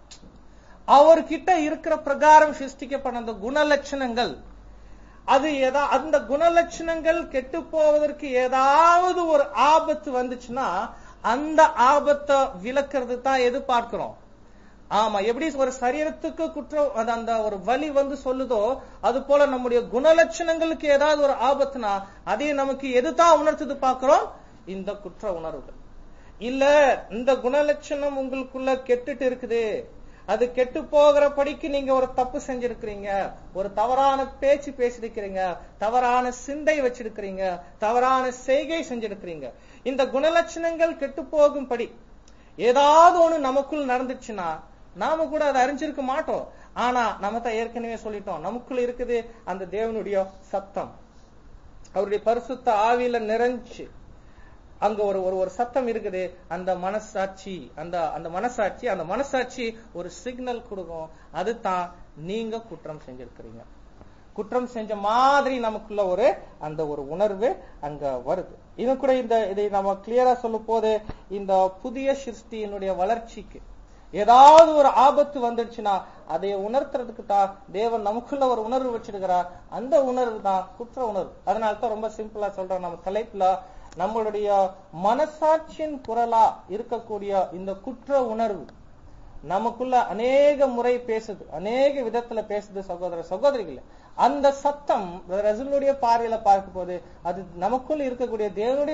Speaker 1: அவர்கிட்ட இருக்கிற பிரகாரம் சிருஷ்டிக்கப்பட்ட அந்த குண லட்சணங்கள் அது ஏதா அந்த குணலட்சணங்கள் கெட்டு போவதற்கு ஏதாவது ஒரு ஆபத்து வந்துச்சுன்னா அந்த ஆபத்தை விளக்குறது தான் எதிர்பார்க்கிறோம் ஆமா எப்படி ஒரு சரீரத்துக்கு குற்றம் அது அந்த ஒரு வலி வந்து சொல்லுதோ அது போல நம்முடைய குணலட்சணங்களுக்கு ஏதாவது ஒரு ஆபத்துனா அதை நமக்கு எதுதான் உணர்த்துது பார்க்கிறோம் இந்த குற்ற உணர்வுகள் இல்ல இந்த குணலட்சணம் உங்களுக்குள்ள கெட்டுட்டு இருக்குது அது கெட்டு போகிற படிக்கு நீங்க ஒரு தப்பு செஞ்சிருக்கிறீங்க ஒரு தவறான பேச்சு பேசிருக்கிறீங்க தவறான சிந்தை வச்சிருக்கிறீங்க தவறான செய்கை செஞ்சிருக்கிறீங்க இந்த குணலட்சணங்கள் கெட்டு போகும்படி ஏதாவது ஒண்ணு நமக்குள் நடந்துச்சுன்னா நாம கூட அதை அறிஞ்சிருக்க மாட்டோம் ஆனா நம்ம தான் ஏற்கனவே சொல்லிட்டோம் நமக்குள்ள இருக்குது அந்த தேவனுடைய சத்தம் அவருடைய பரிசுத்த ஆவியில நிறைஞ்சு அங்க ஒரு ஒரு ஒரு சத்தம் இருக்குது அந்த மனசாட்சி அந்த அந்த மனசாட்சி அந்த மனசாட்சி ஒரு சிக்னல் கொடுக்கும் அதுதான் நீங்க குற்றம் செஞ்சிருக்கிறீங்க குற்றம் செஞ்ச மாதிரி நமக்குள்ள ஒரு அந்த ஒரு உணர்வு அங்க வருது இது கூட இந்த இதை நம்ம கிளியரா சொல்லும் போது இந்த புதிய சிருஷ்டியினுடைய வளர்ச்சிக்கு ஏதாவது ஒரு ஆபத்து வந்துடுச்சுன்னா அதை உணர்த்துறதுக்கு தான் தேவன் நமக்குள்ள ஒரு உணர்வு வச்சிருக்கிறார் அந்த உணர்வு தான் குற்ற உணர்வு அதனால தான் ரொம்ப சிம்பிளா சொல்றோம் நம்ம தலைப்புல நம்மளுடைய மனசாட்சியின் குரலா இருக்கக்கூடிய இந்த குற்ற உணர்வு நமக்குள்ள அநேக முறை பேசுது அநேக விதத்துல பேசுது சகோதர சகோதரிகள் அந்த சத்தம் ரசூலுடைய பார்வையில பார்க்கும் போது அது நமக்குள்ள இருக்கக்கூடிய தேவனுடைய சத்தம்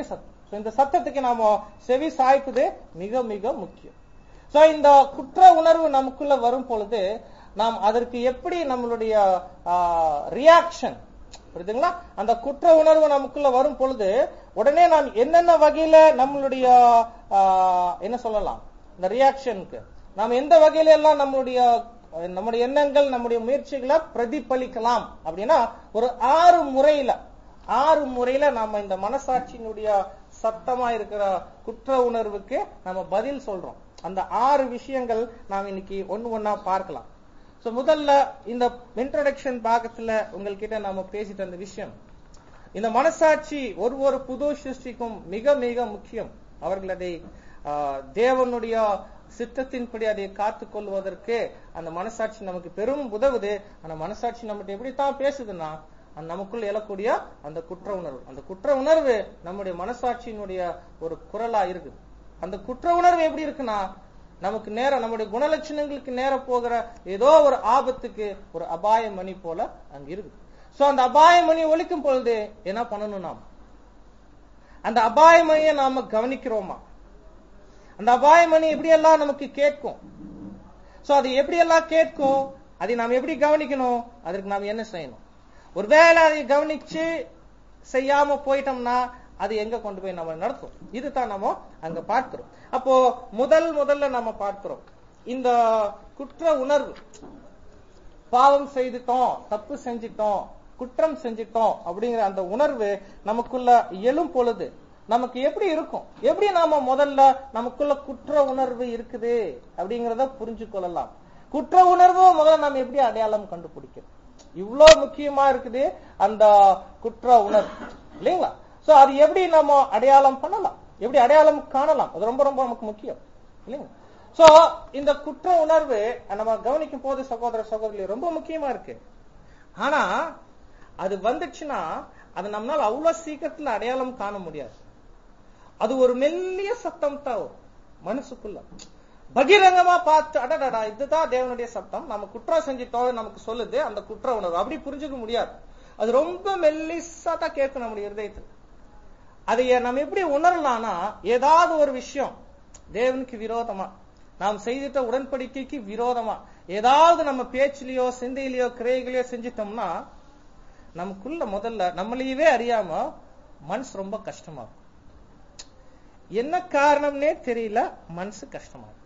Speaker 1: So, இந்த சத்தத்துக்கு நாம செவி சாய்ப்பது மிக மிக முக்கியம் சோ இந்த குற்ற உணர்வு நமக்குள்ள வரும் பொழுது நாம் அதற்கு எப்படி நம்மளுடைய ரியாக்ஷன் புரியுதுங்களா அந்த குற்ற உணர்வு நமக்குள்ள வரும் பொழுது உடனே நாம் என்னென்ன வகையில நம்மளுடைய ஆ, என்ன சொல்லலாம் இந்த ரியாக்ஷனுக்கு நாம் எந்த வகையில எல்லாம் நம்மளுடைய அஹ், நம்முடைய எண்ணங்கள் நம்முடைய முயற்சிகளை பிரதிபலிக்கலாம் அப்படின்னா ஒரு ஆறு முறையில ஆறு முறையில நாம இந்த மனசாட்சியினுடைய சத்தமா இருக்கிற குற்ற உணர்வுக்கு நம்ம பதில் சொல்றோம் அந்த ஆறு விஷயங்கள் நாம் இன்னைக்கு ஒன்னு ஒன்னா பார்க்கலாம் சோ முதல்ல இந்த இன்ட்ரோடக்ஷன் பாகத்துல உங்ககிட்ட நாம பேசிட்ட அந்த விஷயம் இந்த மனசாட்சி ஒரு ஒரு புது சிருஷ்டிக்கும் மிக மிக முக்கியம் அவர்கள் அதை ஆ, தேவனுடைய சித்தத்தின்படி அதை காத்துக் கொள்வதற்கு அந்த மனசாட்சி நமக்கு பெரும் உதவுது அந்த மனசாட்சி நம்மகிட்ட எப்படித்தான் பேசுதுன்னா அந்த நமக்குள் எழக்கூடிய அந்த குற்ற உணர்வு அந்த குற்ற உணர்வு நம்முடைய மனசாட்சியினுடைய ஒரு குரலா இருக்குது அந்த குற்ற உணர்வு எப்படி இருக்குன்னா நமக்கு நேரம் நம்முடைய குணலட்சணங்களுக்கு நேரம் போகிற ஏதோ ஒரு ஆபத்துக்கு ஒரு அபாய மணி போல அங்க இருக்குது சோ அந்த அபாய மணி ஒலிக்கும் பொழுது என்ன பண்ணணும் நாம் அந்த அபாய மணியை நாம கவனிக்கிறோமா அந்த அபாய மணி எப்படியெல்லாம் நமக்கு கேட்கும் சோ அது எப்படியெல்லாம் கேட்கும் அதை நாம் எப்படி கவனிக்கணும் அதற்கு நாம் என்ன செய்யணும் ஒருவேளை அதை கவனிச்சு செய்யாம போயிட்டோம்னா அது எங்க கொண்டு போய் நம்ம நடத்தும் இதுதான் நம்ம அங்க பார்க்கிறோம் அப்போ முதல் முதல்ல நம்ம பார்க்கிறோம் இந்த குற்ற உணர்வு பாவம் செய்துட்டோம் தப்பு செஞ்சிட்டோம் குற்றம் செஞ்சிட்டோம் அப்படிங்கிற அந்த உணர்வு நமக்குள்ள எழும் பொழுது நமக்கு எப்படி இருக்கும் எப்படி நாம முதல்ல நமக்குள்ள குற்ற உணர்வு இருக்குது அப்படிங்கறத புரிஞ்சு கொள்ளலாம் குற்ற உணர்வு முதல்ல நம்ம எப்படி அடையாளம் கண்டுபிடிக்கிறோம் இவ்வளவு முக்கியமா இருக்குது அந்த குற்ற உணர்வு இல்லைங்களா சோ அது எப்படி நம்ம அடையாளம் பண்ணலாம் எப்படி அடையாளம் காணலாம் அது ரொம்ப ரொம்ப நமக்கு முக்கியம் இல்லைங்களா சோ இந்த குற்ற உணர்வு நம்ம கவனிக்கும் போது சகோதர சகோதரி ரொம்ப முக்கியமா இருக்கு ஆனா அது வந்துச்சுன்னா அது நம்மளால அவ்வளவு சீக்கிரத்துல அடையாளம் காண முடியாது அது ஒரு மெல்லிய சத்தம் தான் வரும் மனசுக்குள்ள பகிரங்கமா பார்த்து அடடடா இதுதான் தேவனுடைய சத்தம் நம்ம குற்றம் செஞ்சிட்டோம் நமக்கு சொல்லுது அந்த குற்ற உணர்வு அப்படி புரிஞ்சுக்க முடியாது அது ரொம்ப மெல்லிசா தான் கேட்கும் நம்முடைய இருதயத்தில் அதை நம்ம எப்படி உணரலாம்னா ஏதாவது ஒரு விஷயம் தேவனுக்கு விரோதமா நாம் செய்திட்ட உடன்படிக்கைக்கு விரோதமா ஏதாவது நம்ம பேச்சிலேயோ சிந்தையிலேயோ கிரைகளையோ செஞ்சிட்டோம்னா நமக்குள்ள முதல்ல நம்மளையவே அறியாம மனசு ரொம்ப கஷ்டமா இருக்கும் என்ன காரணம்னே தெரியல மனசு கஷ்டமா இருக்கு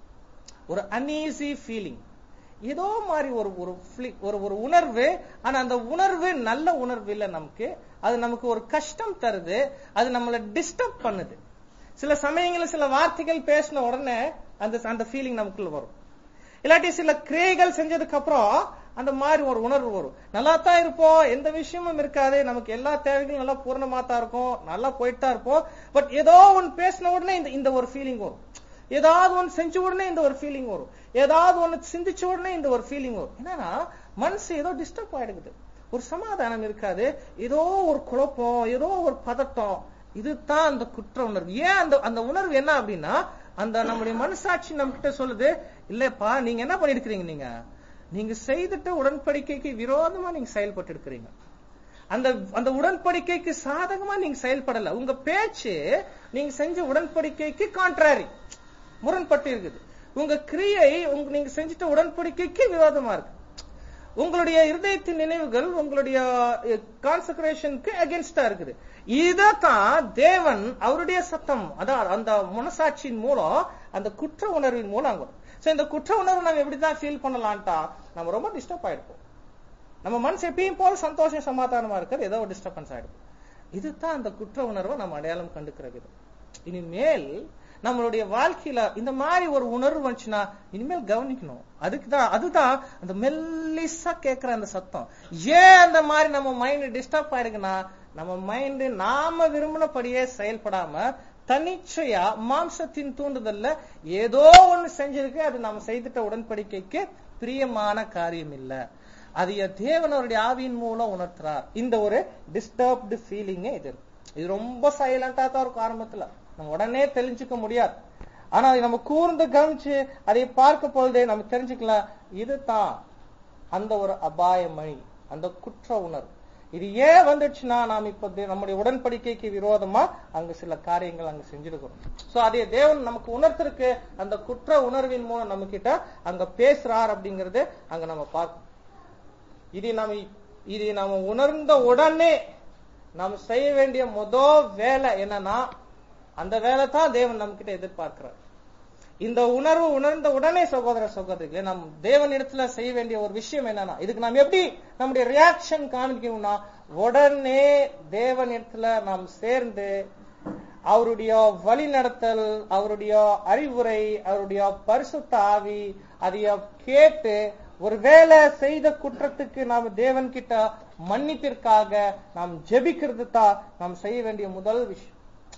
Speaker 1: ஒரு அன்ஈசி ஃபீலிங் ஏதோ மாதிரி ஒரு ஒரு feel- ஒரு ஒரு உணர்வு ஆனா அந்த உணர்வு நல்ல உணர்வு இல்ல நமக்கு அது நமக்கு ஒரு கஷ்டம் தருது அது நம்மள டிஸ்டர்ப் பண்ணுது சில சமயங்களில் சில வார்த்தைகள் பேசின உடனே அந்த அந்த ஃபீலிங் நமக்குள்ள வரும் இல்லாட்டி சில கிரியைகள் செஞ்சதுக்கு அப்புறம் அந்த மாதிரி ஒரு உணர்வு வரும் நல்லா தான் இருப்போம் எந்த விஷயமும் இருக்காது நமக்கு எல்லா தேவைகளும் நல்லா பூர்ணமா தான் இருக்கும் நல்லா போயிட்டு தான் இருப்போம் பட் ஏதோ ஒன்னு பேசின உடனே இந்த இந்த ஒரு ஃபீலிங் வரும் ஏதாவது ஒன்னு செஞ்ச உடனே இந்த ஒரு ஃபீலிங் வரும் ஏதாவது ஒன்னு சிந்திச்ச உடனே இந்த ஒரு ஃபீலிங் வரும் என்னன்னா மனசு ஏதோ டிஸ்டர்ப் ஆயிடுது ஒரு சமாதானம் இருக்காது ஏதோ ஒரு குழப்பம் ஏதோ ஒரு பதட்டம் இதுதான் அந்த குற்ற உணர்வு ஏன் அந்த அந்த உணர்வு என்ன அப்படின்னா அந்த நம்முடைய மனசாட்சி நம்ம கிட்ட சொல்லுது இல்லப்பா நீங்க என்ன பண்ணிருக்கிறீங்க நீங்க நீங்க செய்துட்ட உடன்படிக்கைக்கு விரோதமா நீங்க செயல்பட்டு இருக்கிறீங்க அந்த அந்த உடன்படிக்கைக்கு சாதகமா நீங்க செயல்படல உங்க பேச்சு நீங்க செஞ்ச உடன்படிக்கைக்கு கான்ட்ராரி முரண்பட்டு இருக்குது உங்க கிரியை உங்க நீங்க செஞ்சிட்ட உடன்படிக்கைக்கு விரோதமா இருக்கு உங்களுடைய இருதயத்தின் நினைவுகள் உங்களுடைய கான்சக்ரேஷனுக்கு அகேன்ஸ்டா இருக்குது இதத்தான் தேவன் அவருடைய சத்தம் அதான் அந்த மனசாட்சியின் மூலம் அந்த குற்ற உணர்வின் மூலம் அங்க வரும். So, இந்த குற்ற உணர்வு நம்ம எப்படிதான் ஃபீல் பண்ணலாம்ட்டா நம்ம ரொம்ப டிஸ்டர்ப் ஆயிருப்போம் நம்ம மனசு எப்பயும் போல சந்தோஷம் சமாதானமா இருக்கிறது ஏதோ ஒரு டிஸ்டர்பன்ஸ் ஆயிடும் இதுதான் அந்த குற்ற உணர்வை நம்ம அடையாளம் கண்டுக்கிற விதம் இனிமேல் நம்மளுடைய வாழ்க்கையில இந்த மாதிரி ஒரு உணர்வு வந்துச்சுன்னா இனிமேல் கவனிக்கணும் அதுக்கு தான் அதுதான் அந்த மெல்லிசா கேட்கிற அந்த சத்தம் ஏன் அந்த மாதிரி நம்ம மைண்ட் டிஸ்டர்ப் ஆயிருக்குன்னா நம்ம மைண்ட் நாம விரும்பினபடியே செயல்படாம தனிச்சையா மாம்சத்தின் தூண்டுதல்ல ஏதோ ஒண்ணு செஞ்சிருக்கு அது நாம செய்துட்ட உடன்படிக்கைக்கு பிரியமான காரியம் இல்ல அது தேவனவருடைய ஆவியின் மூலம் உணர்த்துறார் இந்த ஒரு டிஸ்டர்ப்டு ஃபீலிங்கே இது இருக்கு. இது ரொம்ப சைலண்டா தான் இருக்கும் ஆரம்பத்துல நம்ம உடனே தெரிஞ்சுக்க முடியாது ஆனா அதை நம்ம கூர்ந்து கவனிச்சு அதை பார்க்க பொழுதே நம்ம தெரிஞ்சுக்கலாம் இதுதான் அந்த ஒரு அபாய மணி அந்த குற்ற உணர்வு இது ஏன் வந்துடுச்சுன்னா நாம் இப்போ தே- நம்முடைய உடன்படிக்கைக்கு விரோதமா அங்க சில காரியங்கள் அங்க செஞ்சிருக்கிறோம் சோ அதே தேவன் நமக்கு உணர்த்திருக்கு அந்த குற்ற உணர்வின் மூலம் நம்ம கிட்ட அங்க பேசுறார் அப்படிங்கறது அங்க நம்ம பார்க்கணும் இது நம்ம இது நம்ம உணர்ந்த உடனே நாம் செய்ய வேண்டிய முதல் வேலை என்னன்னா அந்த வேலை தான் தேவன் நம்ம கிட்ட எதிர்பார்க்கிறார் இந்த உணர்வு உணர்ந்த உடனே சகோதர சகோதரிகளே நம் தேவனிடத்துல செய்ய வேண்டிய ஒரு விஷயம் என்னன்னா இதுக்கு நாம் எப்படி நம்முடைய ரியாக்ஷன் காமிக்கணும்னா உடனே தேவனிடத்துல நாம் சேர்ந்து அவருடைய வழி நடத்தல் அவருடைய அறிவுரை அவருடைய பரிசுத்த ஆவி அதைய கேட்டு ஒருவேளை செய்த குற்றத்துக்கு நாம் தேவன் கிட்ட மன்னிப்பிற்காக நாம் ஜெபிக்கிறது தான் நாம் செய்ய வேண்டிய முதல் விஷயம்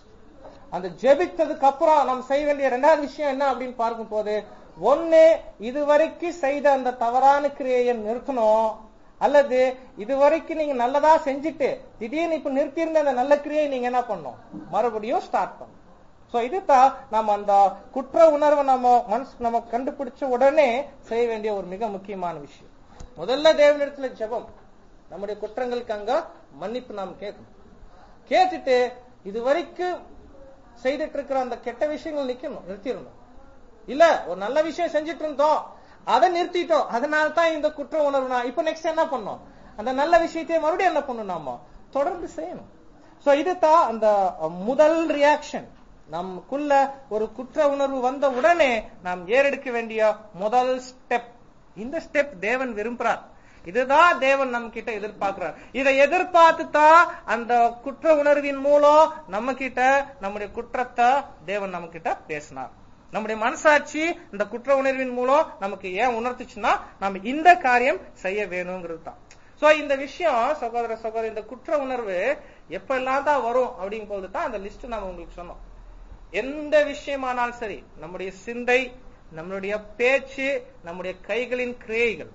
Speaker 1: அந்த ஜெபித்ததுக்கு அப்புறம் நாம் செய்ய வேண்டிய ரெண்டாவது விஷயம் என்ன அப்படின்னு பார்க்கும் போது ஒண்ணு இதுவரைக்கும் செய்த அந்த தவறான கிரியையை நிறுத்தணும் அல்லது இதுவரைக்கும் நீங்க நல்லதா செஞ்சுட்டு திடீர்னு இப்ப நிறுத்தியிருந்த அந்த நல்ல கிரியை நீங்க என்ன பண்ணணும் மறுபடியும் ஸ்டார்ட் பண்ணணும் சோ இதுதான் நம்ம அந்த குற்ற உணர்வை நம்ம மனசு நம்ம கண்டுபிடிச்ச உடனே செய்ய வேண்டிய ஒரு மிக முக்கியமான விஷயம் முதல்ல தேவனிடத்துல ஜெபம் நம்முடைய குற்றங்களுக்கு அங்க மன்னிப்பு நாம் கேட்கணும் கேட்டுட்டு இது வரைக்கும் செய்துட்டு இருக்கிற அந்த கெட்ட விஷயங்கள் நிக்கணும் நிறுத்திடணும் இல்ல ஒரு நல்ல விஷயம் செஞ்சுட்டு இருந்தோம் அதை நிறுத்திட்டோம் அதனால தான் இந்த குற்ற உணர்வுனா இப்ப நெக்ஸ்ட் என்ன பண்ணோம் அந்த நல்ல விஷயத்தை மறுபடியும் என்ன பண்ணணும் நாம தொடர்ந்து செய்யணும் சோ இதுதான் அந்த முதல் ரியாக்ஷன் நமக்குள்ள ஒரு குற்ற உணர்வு வந்த உடனே நாம் ஏறெடுக்க வேண்டிய முதல் ஸ்டெப் இந்த ஸ்டெப் தேவன் விரும்புறார் இதுதான் தேவன் நம்ம கிட்ட எதிர்பார்க்கிறார் இதை எதிர்பார்த்து தான் அந்த குற்ற உணர்வின் மூலம் நம்ம கிட்ட நம்முடைய குற்றத்தை தேவன் நம்ம கிட்ட பேசினார் நம்முடைய மனசாட்சி இந்த குற்ற உணர்வின் மூலம் நமக்கு ஏன் உணர்த்துச்சுன்னா நம்ம இந்த காரியம் செய்ய வேணுங்கிறது தான் சோ இந்த விஷயம் சகோதர சகோதரி இந்த குற்ற உணர்வு எப்பெல்லாம் தான் வரும் அப்படிங்கும் போது தான் அந்த லிஸ்ட் நம்ம உங்களுக்கு சொன்னோம் எந்த விஷயமானாலும் சரி நம்முடைய சிந்தை நம்மளுடைய பேச்சு நம்முடைய கைகளின் கிரியைகள்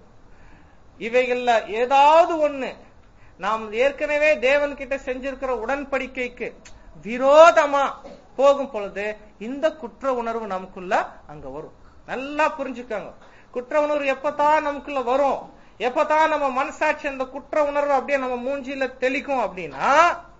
Speaker 1: இவைகள்ல ஏதாவது ஒண்ணு நாம் ஏற்கனவே தேவன் கிட்ட செஞ்சிருக்கிற உடன்படிக்கைக்கு விரோதமா போகும் பொழுது இந்த குற்ற உணர்வு நமக்குள்ள அங்க வரும் நல்லா புரிஞ்சுக்கோங்க குற்ற உணர்வு எப்பதான் நமக்குள்ள வரும் எப்பதான் நம்ம மனசாட்சி அந்த குற்ற உணர்வு அப்படியே நம்ம மூஞ்சில தெளிக்கும் அப்படின்னா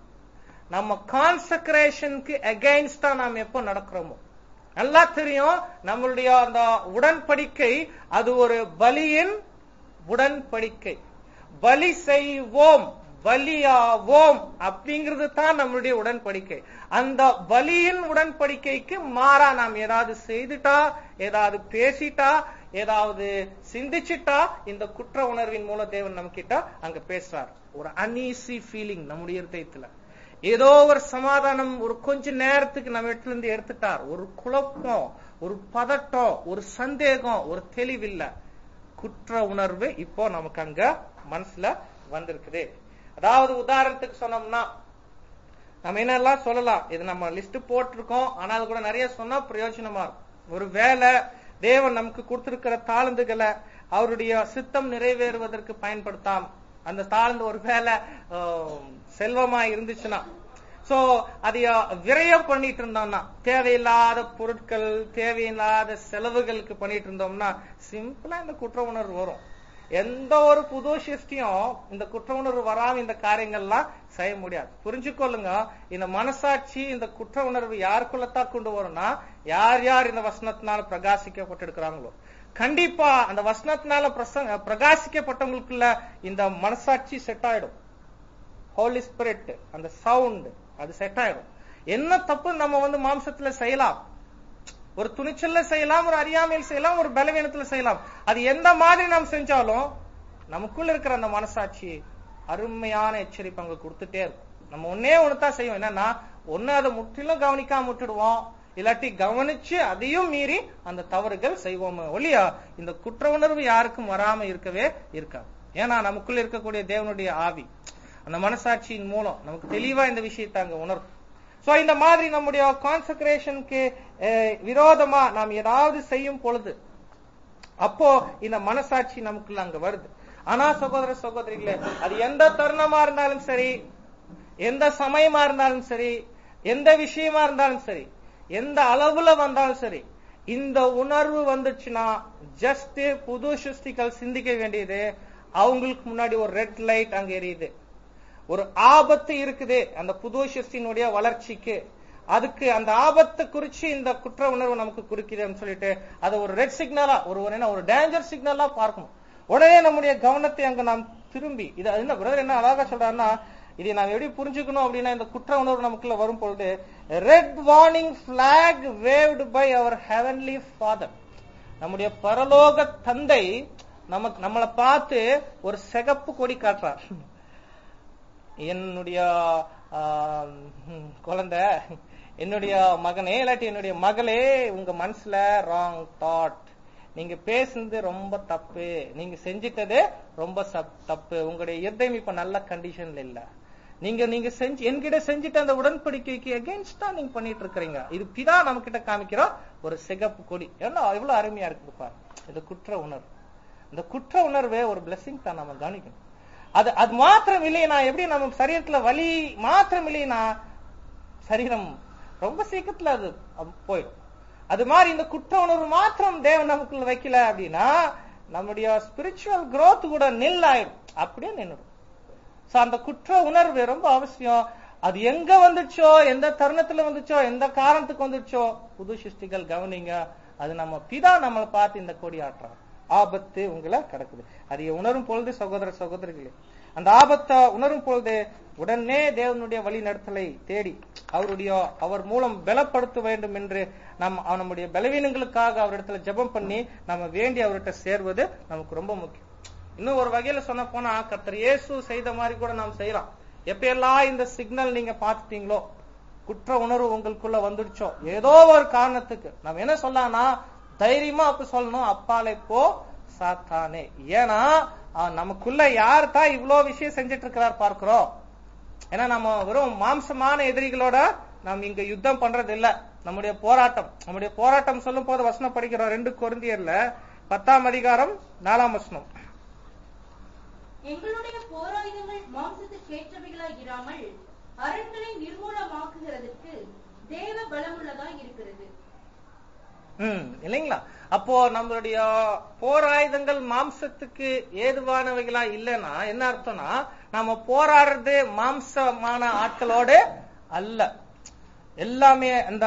Speaker 1: நம்ம கான்சக்ரேஷனுக்கு அகைன்ஸ்டா நாம் எப்போ நடக்கிறோமோ நல்லா தெரியும் நம்மளுடைய அந்த உடன்படிக்கை அது ஒரு பலியின் உடன்படிக்கை பலி செய்வோம் பலியாவோம் அப்படிங்கிறது தான் நம்மளுடைய உடன்படிக்கை அந்த பலியின் உடன்படிக்கைக்கு மாறா நாம் ஏதாவது செய்துட்டா ஏதாவது பேசிட்டா ஏதாவது சிந்திச்சிட்டா இந்த குற்ற உணர்வின் மூலம் தேவன் நம்ம கிட்ட அங்க பேசுறார் ஒரு அன்ஈசி ஃபீலிங் நம்முடைய இருதயத்துல ஏதோ ஒரு சமாதானம் ஒரு கொஞ்ச நேரத்துக்கு நம்ம இடத்துல இருந்து எடுத்துட்டார் ஒரு குழப்பம் ஒரு பதட்டம் ஒரு சந்தேகம் ஒரு தெளிவில்லை குற்ற உணர்வு இப்போ நமக்கு அங்க மனசுல வந்திருக்குது அதாவது உதாரணத்துக்கு சொன்னோம்னா நம்ம என்னெல்லாம் சொல்லலாம் இது நம்ம லிஸ்ட் போட்டிருக்கோம் ஆனால் கூட நிறைய சொன்னா பிரயோஜனமா இருக்கும் ஒரு வேலை தேவன் நமக்கு கொடுத்திருக்கிற தாழ்ந்துகளை அவருடைய சித்தம் நிறைவேறுவதற்கு பயன்படுத்தாம அந்த தாழ்ந்து ஒரு வேலை செல்வமா இருந்துச்சுன்னா சோ அதைய விரயம் பண்ணிட்டு இருந்தோம்னா தேவையில்லாத பொருட்கள் தேவையில்லாத செலவுகளுக்கு பண்ணிட்டு இருந்தோம்னா சிம்பிளா இந்த குற்ற உணர்வு வரும் எந்த ஒரு புது சிருஷ்டியும் இந்த குற்ற உணர்வு வராம இந்த காரியங்கள்லாம் செய்ய முடியாது புரிஞ்சுக்கொள்ளுங்க இந்த மனசாட்சி இந்த குற்ற உணர்வு யாருக்குள்ளத்தான் கொண்டு வரும்னா யார் யார் இந்த வசனத்தினால பிரகாசிக்கப்பட்டிருக்கிறாங்களோ கண்டிப்பா அந்த வசனத்தினால பிரசங்க பிரகாசிக்கப்பட்டவங்களுக்குள்ள இந்த மனசாட்சி செட் ஆயிடும் ஹோலி ஸ்பிரிட் அந்த சவுண்ட் அது செட் ஆயிடும் என்ன தப்பு நம்ம வந்து மாம்சத்துல செய்யலாம் ஒரு துணிச்சல்ல செய்யலாம் ஒரு அறியாமையில் செய்யலாம் ஒரு பலவீனத்துல செய்யலாம் அது எந்த மாதிரி நாம் செஞ்சாலும் நமக்குள்ள இருக்கிற அந்த மனசாட்சி அருமையான எச்சரிப்பு அங்க கொடுத்துட்டே இருக்கும் நம்ம ஒன்னே ஒண்ணுதான் செய்வோம் என்னன்னா ஒண்ணு அதை முற்றிலும் கவனிக்காம விட்டுடுவோம் இல்லாட்டி கவனிச்சு அதையும் மீறி அந்த தவறுகள் செய்வோம் ஒழியா இந்த குற்ற உணர்வு யாருக்கும் வராம இருக்கவே இருக்காது ஏன்னா நமக்குள்ள இருக்கக்கூடிய தேவனுடைய ஆவி அந்த மனசாட்சியின் மூலம் நமக்கு தெளிவா இந்த விஷயத்தை அங்க உணரும் சோ இந்த மாதிரி நம்முடைய கான்சன்ட்ரேஷனுக்கு விரோதமா நாம் ஏதாவது செய்யும் பொழுது அப்போ இந்த மனசாட்சி நமக்குள்ள அங்க வருது ஆனா சகோதர சகோதரிகளே அது எந்த தருணமா இருந்தாலும் சரி எந்த சமயமா இருந்தாலும் சரி எந்த விஷயமா இருந்தாலும் சரி எந்த அளவுல வந்தாலும் சரி இந்த உணர்வு வந்துச்சுன்னா ஜஸ்ட் புது சிருஷ்டிகள் சிந்திக்க வேண்டியது அவங்களுக்கு முன்னாடி ஒரு ரெட் லைட் அங்க எரியுது ஒரு ஆபத்து இருக்குது அந்த புது சிருஷ்டியினுடைய வளர்ச்சிக்கு அதுக்கு அந்த ஆபத்தை குறிச்சு இந்த குற்ற உணர்வு நமக்கு குறிக்குதுன்னு சொல்லிட்டு அதை ஒரு ரெட் சிக்னலா ஒரு ஒரு என்ன ஒரு டேஞ்சர் சிக்னலா பார்க்கணும் உடனே நம்முடைய கவனத்தை அங்க நாம் திரும்பி இது என்ன பிரதர் என்ன அழகா சொல்றாருன்னா இதை நாம் எப்படி புரிஞ்சுக்கணும் அப்படின்னா இந்த குற்ற உணர்வு நமக்குள்ள வரும் பொழுது red warning flag waved by our heavenly Father நம்முடைய பரலோக தந்தை நமக்கு நம்மளை பார்த்து ஒரு சிகப்பு கொடி காட்டுறார் என்னுடைய ஆம், ம், குழந்தை என்னுடைய மகனே இல்லாட்டி என்னுடைய மகளே உங்க மனசுல ராங் தாட் நீங்க பேசுனது ரொம்ப தப்பு நீங்க செஞ்சிட்டது ரொம்ப சப்- தப்பு உங்களுடைய இருதயம் இப்ப நல்ல கண்டிஷன்ல இல்ல நீங்க நீங்க செஞ்சு என்கிட்ட செஞ்சுட்டு அந்த உடன்படிக்கைக்கு அகேன்ஸ்டா நீங்க பண்ணிட்டு இருக்கிறீங்க இது பிதா நம்ம கிட்ட காமிக்கிற ஒரு சிகப்பு கொடி ஏன்னா இவ்வளவு அருமையா இருக்குது பாரு இது குற்ற உணர்வு இந்த குற்ற உணர்வே ஒரு பிளெஸிங் தான் நம்ம கவனிக்கணும் அது அது மாத்திரம் இல்லைனா எப்படி நம்ம சரீரத்துல வலி மாத்திரம் இல்லைனா சரீரம் ரொம்ப சீக்கிரத்துல அது அது போயிடும் அது மாதிரி இந்த குற்ற உணர்வு மாத்திரம் தேவன் நமக்குள்ள வைக்கல அப்படின்னா நம்முடைய ஸ்பிரிச்சுவல் growth கூட நில் ஆயிடும் அப்படியே நின்னுடும் சோ அந்த குற்ற உணர்வு ரொம்ப அவசியம் அது எங்க வந்துச்சோ எந்த தருணத்துல வந்துச்சோ எந்த காரணத்துக்கு வந்துச்சோ புது சிருஷ்டிகள் கவனிங்க அது நம்ம பிதா நம்மளை பார்த்து இந்த கொடி ஆட்டுறார் ஆபத்து உங்களை கிடக்குது அதை உணரும் பொழுது சகோதர சகோதரிகளே அந்த ஆபத்தை உணரும் பொழுது உடனே தேவனுடைய வழி நடத்தலை தேடி அவருடைய அவர் மூலம் பலப்படுத்த வேண்டும் என்று நாம் அவ- நம்முடைய பலவீனங்களுக்காக அவரிடத்துல ஜெபம் பண்ணி நம்ம வேண்டி அவர்கிட்ட சேர்வது நமக்கு ரொம்ப முக்கியம் இன்னும் ஒரு வகையில சொன்ன போனா கர்த்தர் இயேசு செய்த மாதிரி கூட நாம் செய்யலாம் எப்பயெல்லாம் இந்த சிக்னல் நீங்க பார்த்துட்டீங்களோ குற்ற உணர்வு உங்களுக்குள்ள வந்துடுச்சோ ஏதோ ஒரு காரணத்துக்கு நம்ம என்ன சொல்லலாம்னா தைரியமா அப்ப சொல்லணும் அப்பாலே போ சாத்தானே ஏன்னா அவன் நமக்குள்ள யார் தான் இவ்ளோ விஷயம் செஞ்சுட்டு இருக்கிறார் பார்க்கிறோம் ஏன்னா நம்ம வெறும் மாம்சமான எதிரிகளோட நாம் இங்க யுத்தம் பண்றது இல்ல நம்முடைய போராட்டம் நம்முடைய போராட்டம் சொல்லும் போது வசனம் படிக்கிறோம் ரெண்டு கொரிந்தியர்ல பத்தாம் அதிகாரம் நாலாம் வசனம்
Speaker 4: எங்களுடைய போராயுதங்கள் மாம்சத்துக்கு ஏற்றவைகளாய் இராமல் அரண்களை நிர்மூலமாக்குகிறதற்கு தேவ பலமுள்ளதாய் இருக்கிறது
Speaker 1: ம் இல்லைங்களா அப்போ நம்மளுடைய போராயுதங்கள் மாம்சத்துக்கு ஏதுவானவைகளா இல்லைன்னா என்ன அர்த்தம்னா நம்ம போராடுறது மாம்சமான ஆட்களோடு அல்ல எல்லாமே அந்த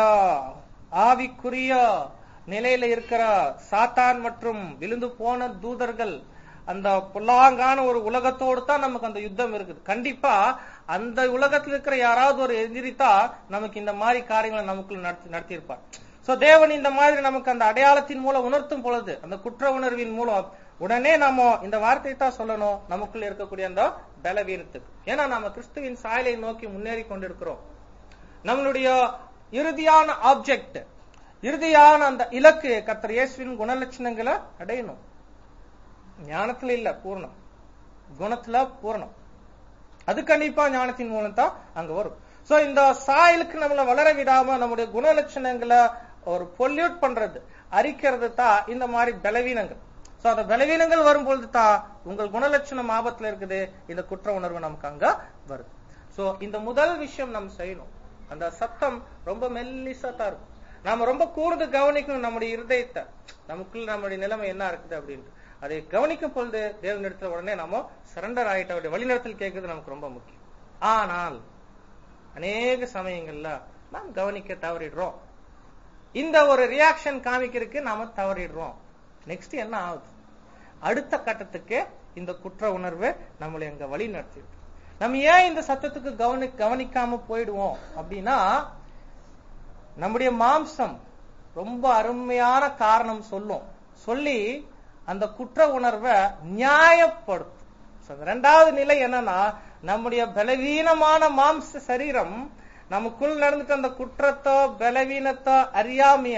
Speaker 1: ஆவிக்குரிய நிலையில இருக்கிற சாத்தான் மற்றும் விழுந்து போன தூதர்கள் அந்த புல்லாங்கான ஒரு உலகத்தோடு தான் நமக்கு அந்த யுத்தம் இருக்குது கண்டிப்பா அந்த உலகத்தில் இருக்கிற யாராவது ஒரு எதிரித்தா நமக்கு இந்த மாதிரி காரியங்களை நமக்குள்ள நடத்தி நடத்தியிருப்பார் சோ தேவன் இந்த மாதிரி நமக்கு அந்த அடையாளத்தின் மூலம் உணர்த்தும் பொழுது அந்த குற்ற உணர்வின் மூலம் உடனே நாம இந்த வார்த்தையை தான் சொல்லணும் நமக்குள்ள இருக்கக்கூடிய அந்த பலவீனத்துக்கு ஏன்னா நம்ம கிறிஸ்துவின் சாயலை நோக்கி முன்னேறி கொண்டிருக்கிறோம் நம்மளுடைய இறுதியான ஆப்ஜெக்ட் இறுதியான அந்த இலக்கு கர்த்தர் இயேசுவின் குணலட்சணங்களை அடையணும் ஞானத்துல இல்ல பூர்ணம் குணத்துல பூர்ணம் அது கண்டிப்பா ஞானத்தின் மூலம் தான் அங்க வரும் சோ இந்த சாயலுக்கு நம்மள வளர விடாம நம்முடைய குணலட்சணங்களை ஒரு பொல்யூட் பண்றது அரிக்கிறது தான் இந்த மாதிரி பலவீனங்கள் சோ அந்த பலவீனங்கள் வரும்பொழுது தான் உங்கள் குணலட்சணம் ஆபத்துல இருக்குது இந்த குற்ற உணர்வு நமக்கு அங்க வருது சோ இந்த முதல் விஷயம் நம்ம செய்யணும் அந்த சத்தம் ரொம்ப மெல்லிசா தான் இருக்கும் நாம ரொம்ப கூர்ந்து கவனிக்கணும் நம்முடைய இருதயத்தை நமக்குள்ள நம்முடைய நிலைமை என்ன இருக்குது அப்படின்ட்டு அதை கவனிக்கும் பொழுது தேவனிடத்துல உடனே நம்ம சரண்டர் ஆயிட்ட அவருடைய வழிநடத்தல் கேட்கறது நமக்கு ரொம்ப முக்கியம் ஆனால் அநேக சமயங்கள்ல நாம் கவனிக்க தவறிடுறோம் இந்த ஒரு ரியாக்ஷன் காமிக்கிறதுக்கு நாம தவறிடுறோம் நெக்ஸ்ட் என்ன ஆகுது அடுத்த கட்டத்துக்கு இந்த குற்ற உணர்வு நம்மளை அங்க வழி நடத்திடுது நம்ம ஏன் இந்த சத்தத்துக்கு கவனி கவனிக்காம போயிடுவோம் அப்படின்னா நம்முடைய மாம்சம் ரொம்ப அருமையான காரணம் சொல்லும் சொல்லி அந்த குற்ற உணர்வை நியாயப்படுத்தும் So, அந்த ரெண்டாவது நிலை என்னன்னா நம்முடைய பலவீனமான மாம்ச சரீரம் நமக்குள் நடந்துட்டு அந்த குற்றத்தோ பலவீனத்தோ அறியாமைய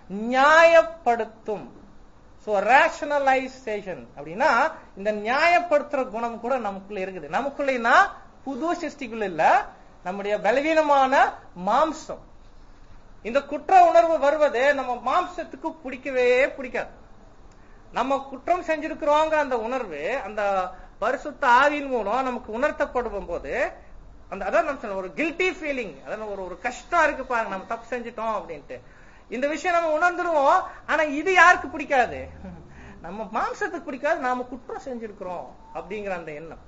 Speaker 1: நியாயப்படுத்தும் சோ ரேஷனலைசேஷன் அப்படின்னா இந்த நியாயப்படுத்துற குணம் கூட நமக்குள்ள இருக்குது நமக்குள்ளனா புது சிருஷ்டிக்குள்ள இல்ல நம்முடைய பலவீனமான மாம்சம் இந்த குற்ற உணர்வு வருவது நம்ம மாம்சத்துக்கு பிடிக்கவே பிடிக்காது நம்ம குற்றம் செஞ்சிருக்கிறோங்க அந்த உணர்வு அந்த பரிசுத்த ஆவியின் மூலம் நமக்கு உணர்த்தப்படும் போது அந்த அதான் நம்ம சொல்ல ஒரு கில்ட்டி ஃபீலிங் அதான் ஒரு ஒரு கஷ்டம் இருக்கு பாருங்க நம்ம தப்பு செஞ்சுட்டோம் அப்படின்ட்டு இந்த விஷயம் நம்ம உணர்ந்துருவோம் ஆனா இது யாருக்கு பிடிக்காது நம்ம மாம்சத்துக்கு பிடிக்காது நாம குற்றம் செஞ்சிருக்கிறோம் அப்படிங்கிற அந்த எண்ணம்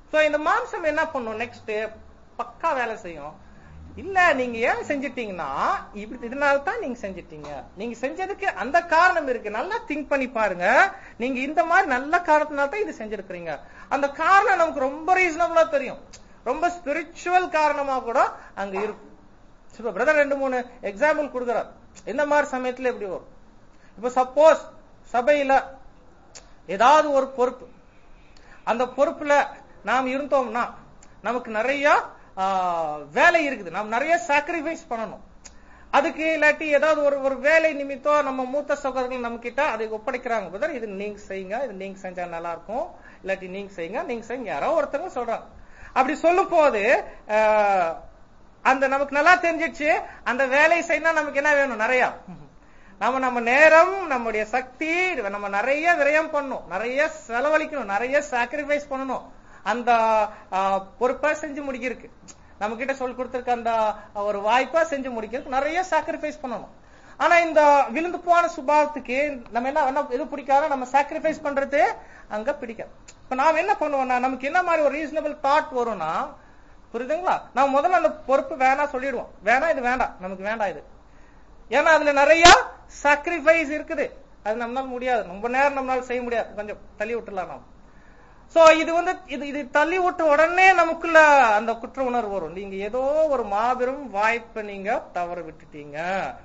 Speaker 1: சோ இந்த மாம்சம் என்ன பண்ணும் நெக்ஸ்ட் பக்கா வேலை செய்யும் இல்ல நீங்க ஏன் செஞ்சிட்டீங்கன்னா இப்படி இதனால தான் நீங்க செஞ்சிட்டீங்க நீங்க செஞ்சதுக்கு அந்த காரணம் இருக்கு நல்லா திங்க் பண்ணி பாருங்க நீங்க இந்த மாதிரி நல்ல காரணத்தினால தான் இது செஞ்சிருக்கிறீங்க அந்த காரணம் நமக்கு ரொம்ப ரீசனபிளா தெரியும் ரொம்ப ஸ்பிரிச்சுவல் காரணமா கூட அங்க இருக்கும் இப்ப பிரதர் ரெண்டு மூணு எக்ஸாம்பிள் கொடுக்குறார் இந்த மாதிரி சமயத்துல எப்படி வரும் இப்ப சப்போஸ் சபையில ஏதாவது ஒரு பொறுப்பு அந்த பொறுப்புல நாம் இருந்தோம்னா நமக்கு நிறைய ஆ, வேலை இருக்குது நாம் நிறைய சாக்ரிஃபைஸ் பண்ணணும் அதுக்கு இல்லாட்டி ஏதாவது ஒரு ஒரு வேலை நிமித்தம் நம்ம மூத்த சகோதரர்கள் நம்ம கிட்ட அதை ஒப்படைக்கிறாங்க பிரதர் இது நீங்க செய்யுங்க இது நீங்க செஞ்சா நல்லா இருக்கும் இல்லாட்டி நீங்க செய்யுங்க நீங்க செய்யுங்க யாரோ ஒருத்தவங்க சொல்றாங்க அப்படி சொல்லும் போது ஆ, அந்த நமக்கு நல்லா தெரிஞ்சிச்சு அந்த வேலை செய்யணும் நமக்கு என்ன வேணும் நிறைய நம்ம நம்ம நேரம் நம்முடைய சக்தி நம்ம நிறைய விரயம் பண்ணணும் நிறைய செலவழிக்கணும் நிறைய சாக்ரிஃபைஸ் பண்ணணும் அந்த ஆ, பொறுப்பா செஞ்சு முடிக்கிறதுக்கு நம்ம கிட்ட சொல்லி கொடுத்திருக்க அந்த ஒரு வாய்ப்பா செஞ்சு முடிக்கிறதுக்கு நிறைய சாக்ரிஃபைஸ் பண்ணணும் ஆனா இந்த விழுந்து போன சுபாவத்துக்கு நம்ம என்ன என்ன எது பிடிக்காத நம்ம சாக்ரிஃபைஸ் பண்றது அங்க பிடிக்காது இப்ப நாம் என்ன பண்ணுவோம்னா நமக்கு என்ன மாதிரி ஒரு ரீசனபிள் தாட் வரும்னா புரியுதுங்களா நான் முதல்ல அந்த பொறுப்பு வேணாம் சொல்லிடுவோம் வேணாம் இது வேண்டாம் நமக்கு வேண்டாம் இது ஏன்னா அதுல நிறைய சாக்ரிஃபைஸ் இருக்குது அது நம்மளால முடியாது ரொம்ப நேரம் நம்மளால செய்ய முடியாது கொஞ்சம் தள்ளி விட்டுலாம் நாம் சோ இது வந்து இது இது தள்ளி விட்ட உடனே நமக்குள்ள அந்த குற்ற உணர்வு வரும் நீங்க ஏதோ ஒரு மாபெரும் வாய்ப்பை நீங்க தவற விட்டுட்டீங்க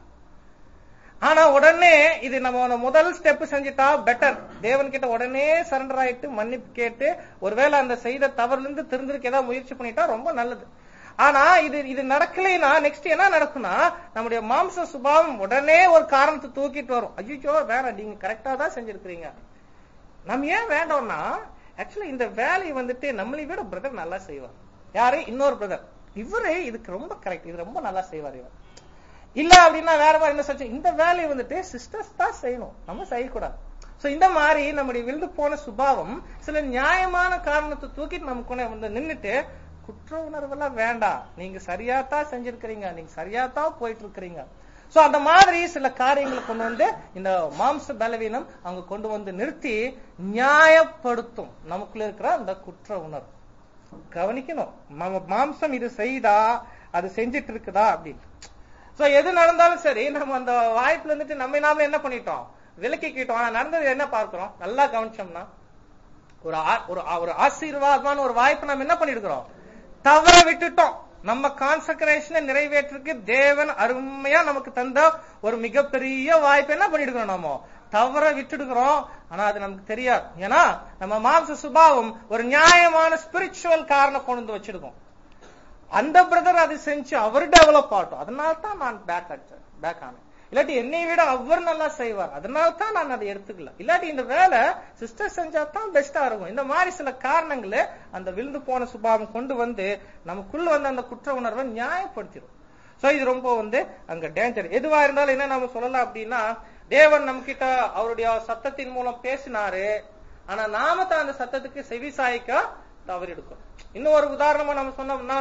Speaker 1: ஆனா உடனே இது நம்ம அந்த முதல் ஸ்டெப் செஞ்சுட்டா பெட்டர் தேவன் கிட்ட உடனே சரண்டர் ஆயிட்டு மன்னிப்பு கேட்டு ஒருவேளை அந்த செய்த தவறுல இருந்து திருந்திருக்கு ஏதாவது முயற்சி பண்ணிட்டா ரொம்ப நல்லது ஆனா இது இது நடக்கலைன்னா நெக்ஸ்ட் என்ன நடக்கும்னா நம்முடைய மாம்ச சுபாவம் உடனே ஒரு காரணத்தை தூக்கிட்டு வரும் ஐயோ வேணாம் நீங்க கரெக்டா தான் செஞ்சிருக்கிறீங்க நம்ம ஏன் வேண்டோம்னா ஆக்சுவலி இந்த வேலையை வந்துட்டு நம்மளை விட பிரதர் நல்லா செய்வார் யாரு இன்னொரு பிரதர் இவரு இதுக்கு ரொம்ப கரெக்ட் இது ரொம்ப நல்லா செய்வார் இவர் இல்ல அப்படின்னா வேற மாதிரி என்ன சொல்லுச்சு இந்த வேலையை வந்துட்டு சிஸ்டர்ஸ் தான் செய்யணும் நம்ம செய்யக்கூடாது சோ இந்த மாதிரி நம்முடைய விழுந்து போன சுபாவம் சில நியாயமான காரணத்தை தூக்கிட்டு நமக்கு வந்து நின்னுட்டு குற்ற உணர்வெல்லாம் வேண்டாம் நீங்க சரியா தான் செஞ்சிருக்கிறீங்க நீங்க சரியா தான் போயிட்டு இருக்கிறீங்க சோ அந்த மாதிரி சில காரியங்களை கொண்டு வந்து இந்த மாம்ச பலவீனம் அவங்க கொண்டு வந்து நிறுத்தி நியாயப்படுத்தும் நமக்குள்ள இருக்கிற அந்த குற்ற உணர்வு கவனிக்கணும் நம்ம மாம்சம் இது செய்தா அது செஞ்சிட்டு இருக்குதா அப்படின்னு சோ எது நடந்தாலும் சரி நம்ம அந்த வாய்ப்புல இருந்துட்டு நம்ம நாம என்ன பண்ணிட்டோம் விலக்கிக்கிட்டோம் ஆனா நடந்தது என்ன பார்க்கிறோம் நல்லா கவனிச்சோம்னா ஒரு ஆ- ஒரு ஆ- ஒரு ஆசீர்வாதமான ஒரு வாய்ப்பு நம்ம என்ன பண்ணிருக்கிறோம் தவற விட்டுட்டோம் நம்ம கான்சக்ரேஷனை நிறைவேற்றுக்கு தேவன் அருமையா நமக்கு தந்த ஒரு மிகப்பெரிய வாய்ப்பு என்ன பண்ணிருக்கிறோம் நம்ம தவற விட்டுடுக்கிறோம் ஆனா அது நமக்கு தெரியாது ஏன்னா நம்ம மாம்ச சுபாவம் ஒரு நியாயமான ஸ்பிரிச்சுவல் காரணம் கொண்டு வந்து வச்சிருக்கோம் அந்த பிரதர் அது செஞ்சு அவர் டெவலப் ஆகட்டும் அதனால தான் நான் பேக் அடிச்சேன் பேக் ஆனேன் இல்லாட்டி என்னை விட அவர் நல்லா செய்வார் அதனால தான் நான் அதை எடுத்துக்கல இல்லாட்டி இந்த வேலை சிஸ்டர் செஞ்சா தான் பெஸ்டா இருக்கும் இந்த மாதிரி சில காரணங்கள அந்த விழுந்து போன சுபாவம் கொண்டு வந்து நமக்குள்ள வந்து அந்த குற்ற உணர்வை நியாயப்படுத்திடும் சோ இது ரொம்ப வந்து அங்க டேஞ்சர் எதுவா இருந்தாலும் என்ன நம்ம சொல்லலாம் அப்படின்னா தேவன் நம்ம கிட்ட அவருடைய சத்தத்தின் மூலம் பேசினாரு ஆனா நாம தான் அந்த சத்தத்துக்கு செவி சாய்க்க தவறிடுக்கும் இன்னும் ஒரு உதாரணமா நம்ம சொன்னோம்னா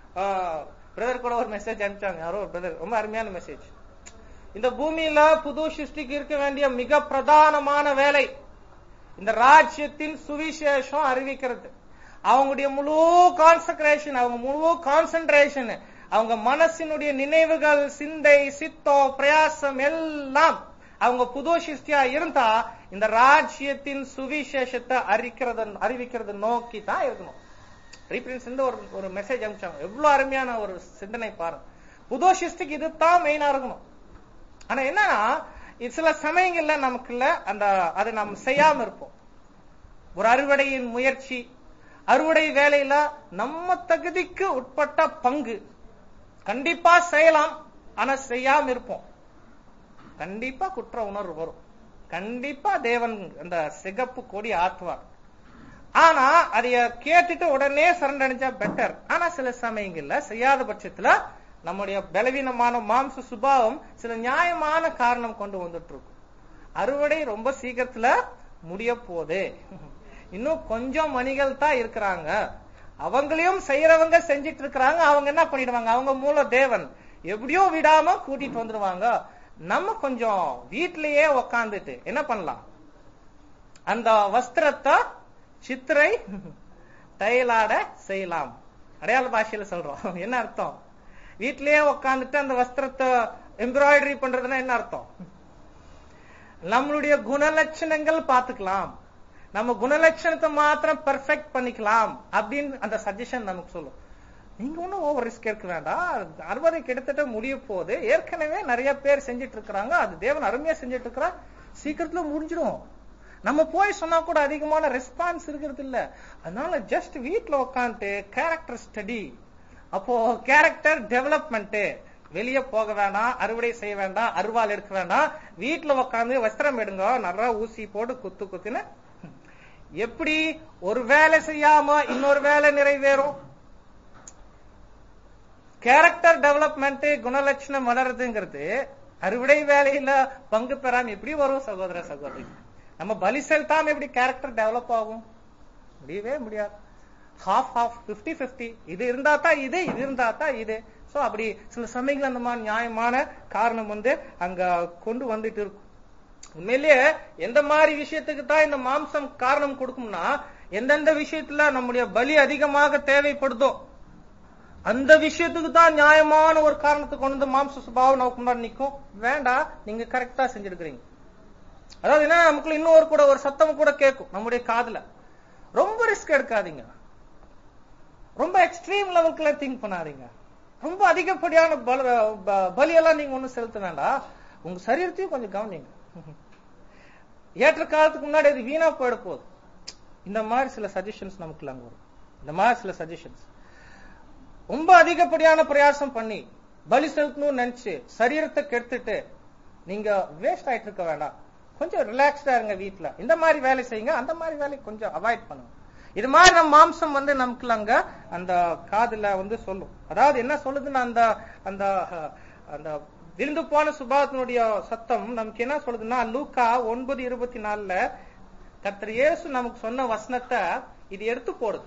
Speaker 1: பிரதர் கூட ஒரு மெசேஜ் அனுப்பிச்சாங்க யாரோ ஒரு பிரதர் ரொம்ப அருமையான மெசேஜ் இந்த பூமியில புது சிருஷ்டிக்கு இருக்க வேண்டிய மிக பிரதானமான வேலை இந்த ராஜ்யத்தின் சுவிசேஷம் அறிவிக்கிறது அவங்களுடைய முழு கான்சன்ட்ரேஷன் அவங்க முழு கான்சன்ட்ரேஷன் அவங்க மனசினுடைய நினைவுகள் சிந்தை சித்தம் பிரயாசம் எல்லாம் அவங்க புது சிருஷ்டியா இருந்தா இந்த ராஜ்யத்தின் சுவிசேஷத்தை அறிக்கிறது அறிவிக்கிறது நோக்கி தான் இருக்கணும் ரீபிரின்ஸ் இருந்து ஒரு ஒரு மெசேஜ் அனுப்பிச்சாங்க எவ்வளவு அருமையான ஒரு சிந்தனை பாருங்க புது சிருஷ்டிக்கு இதுதான் மெயினா இருக்கணும் ஆனா என்னன்னா இது சில சமயங்கள்ல நமக்குள்ள அந்த அதை நாம் செய்யாம இருப்போம் ஒரு அறுவடையின் முயற்சி அறுவடை வேலையில நம்ம தகுதிக்கு உட்பட்ட பங்கு கண்டிப்பா செய்யலாம் ஆனா செய்யாம இருப்போம் கண்டிப்பா குற்ற உணர்வு வரும் கண்டிப்பா தேவன் அந்த சிகப்பு கொடி ஆத்துவார் ஆனா அதைய கேட்டுட்டு உடனே சரண்டர் அடைஞ்சா பெட்டர் ஆனா சில சமயங்கள்ல செய்யாத பட்சத்துல நம்முடைய பலவீனமான மாம்ச சுபாவம் சில நியாயமான காரணம் கொண்டு வந்துட்டு இருக்கும் அறுவடை ரொம்ப சீக்கிரத்துல முடிய போகுது இன்னும் கொஞ்சம் மணிகள் தான் இருக்கிறாங்க அவங்களையும் செய்யறவங்க செஞ்சிட்டு இருக்கிறாங்க அவங்க என்ன பண்ணிடுவாங்க அவங்க மூல தேவன் எப்படியோ விடாம கூட்டிட்டு வந்துருவாங்க நம்ம கொஞ்சம் வீட்டிலேயே உக்காந்துட்டு என்ன பண்ணலாம் அந்த வஸ்திரத்தை சித்திரை தையலாட செய்யலாம் அடையாள பாஷையில சொல்றோம் என்ன அர்த்தம் வீட்லயே உட்காந்துட்டு அந்த வஸ்திரத்தை எம்ப்ராய்டரி பண்றதுன்னா என்ன அர்த்தம் நம்மளுடைய குணலட்சணங்கள் பார்த்துக்கலாம் நம்ம குணலட்சணத்தை மாத்திரம் பெர்ஃபெக்ட் பண்ணிக்கலாம் அப்படின்னு அந்த சஜஷன் நமக்கு சொல்லும் நீங்க ஒன்றும் ஓவர் ரிஸ்க் எடுக்க வேண்டாம் அறுபது கிட்டத்தட்ட முடிய போகுது ஏற்கனவே நிறைய பேர் செஞ்சுட்டு இருக்கிறாங்க அது தேவன் அருமையா செஞ்சுட்டு இருக்கிறா சீக்கிரத்துல முடிஞ்சிடும் நம்ம போய் சொன்னா கூட அதிகமான ரெஸ்பான்ஸ் இருக்கிறது இல்ல அதனால ஜஸ்ட் வீட்ல உட்காந்துட்டு கேரக்டர் ஸ்டடி அப்போ கேரக்டர் டெவலப்மெண்ட் வெளியே போக வேண்டாம் அறுவடை செய்ய வேண்டாம் அருவாள் எடுக்க வேண்டாம் வீட்டுல உட்காந்து வஸ்திரம் எடுங்க நல்லா ஊசி போட்டு குத்து குத்துன்னு எப்படி ஒரு வேலை செய்யாம இன்னொரு வேலை நிறைவேறும் கேரக்டர் டெவலப்மெண்ட் குணலட்சணம் வளருதுங்கிறது அறுவடை வேலையில பங்கு பெறாம எப்படி வரும் சகோதர சகோதரி நம்ம பலி செலுத்தாம எப்படி கேரக்டர் டெவலப் ஆகும் முடியவே முடியாது ஹாஃப் ஹாஃப் பிப்டி பிப்டி இது இருந்தா தான் இது இது இருந்தா தான் இது சோ அப்படி சில சமயங்கள் அந்த மாதிரி நியாயமான காரணம் வந்து அங்க கொண்டு வந்துட்டு இருக்கும் உண்மையிலேயே எந்த மாதிரி விஷயத்துக்கு தான் இந்த மாம்சம் காரணம் கொடுக்கும்னா எந்தெந்த விஷயத்துல நம்முடைய பலி அதிகமாக தேவைப்படுதோ அந்த விஷயத்துக்கு தான் நியாயமான ஒரு காரணத்தை கொண்டு வந்து மாம்ச சுபாவம் நமக்கு முன்னாடி நிற்கும் வேண்டாம் நீங்க கரெக்டா செஞ்சிருக்கிறீங்க அதாவது என்ன நமக்குள்ள இன்னொரு கூட ஒரு சத்தம் கூட கேட்கும் நம்முடைய காதுல ரொம்ப ரிஸ்க் எடுக்காதீங்க ரொம்ப எக்ஸ்ட்ரீம் லெவலுக்குள்ள திங்க் பண்ணாதீங்க ரொம்ப அதிகப்படியான பல ப- பலியெல்லாம் நீங்க ஒண்ணும் செலுத்த வேண்டாம் உங்க சரீரத்தையும் கொஞ்சம் கவனிங்க ஏற்ற காலத்துக்கு முன்னாடி அது வீணா போயிட போகுது இந்த மாதிரி சில சஜஷன்ஸ் நமக்குள்ள அங்க வரும் இந்த மாதிரி சில சஜஷன்ஸ் ரொம்ப அதிகப்படியான பிரயாசம் பண்ணி பலி செலுத்தணும்னு நினைச்சு சரீரத்தை கெடுத்துட்டு நீங்க வேஸ்ட் ஆயிட்டு இருக்க வேண்டாம் கொஞ்சம் ரிலாக்ஸ்டா இருங்க வீட்ல இந்த மாதிரி வேலை செய்யுங்க அந்த மாதிரி வேலையை கொஞ்சம் அவாய்ட் பண்ணுங்க இது மாதிரி நம்ம மாம்சம் வந்து நமக்கு அங்க அந்த காதுல வந்து சொல்லும் அதாவது என்ன சொல்லுதுன்னா அந்த அந்த அஹ், அந்த விருந்து போன சுபாவத்தினுடைய சத்தம் நமக்கு என்ன சொல்லுதுன்னா லூக்கா ஒன்பது இருபத்தி நாலுல கர்த்தர் இயேசு நமக்கு சொன்ன வசனத்தை இது எடுத்து போடுது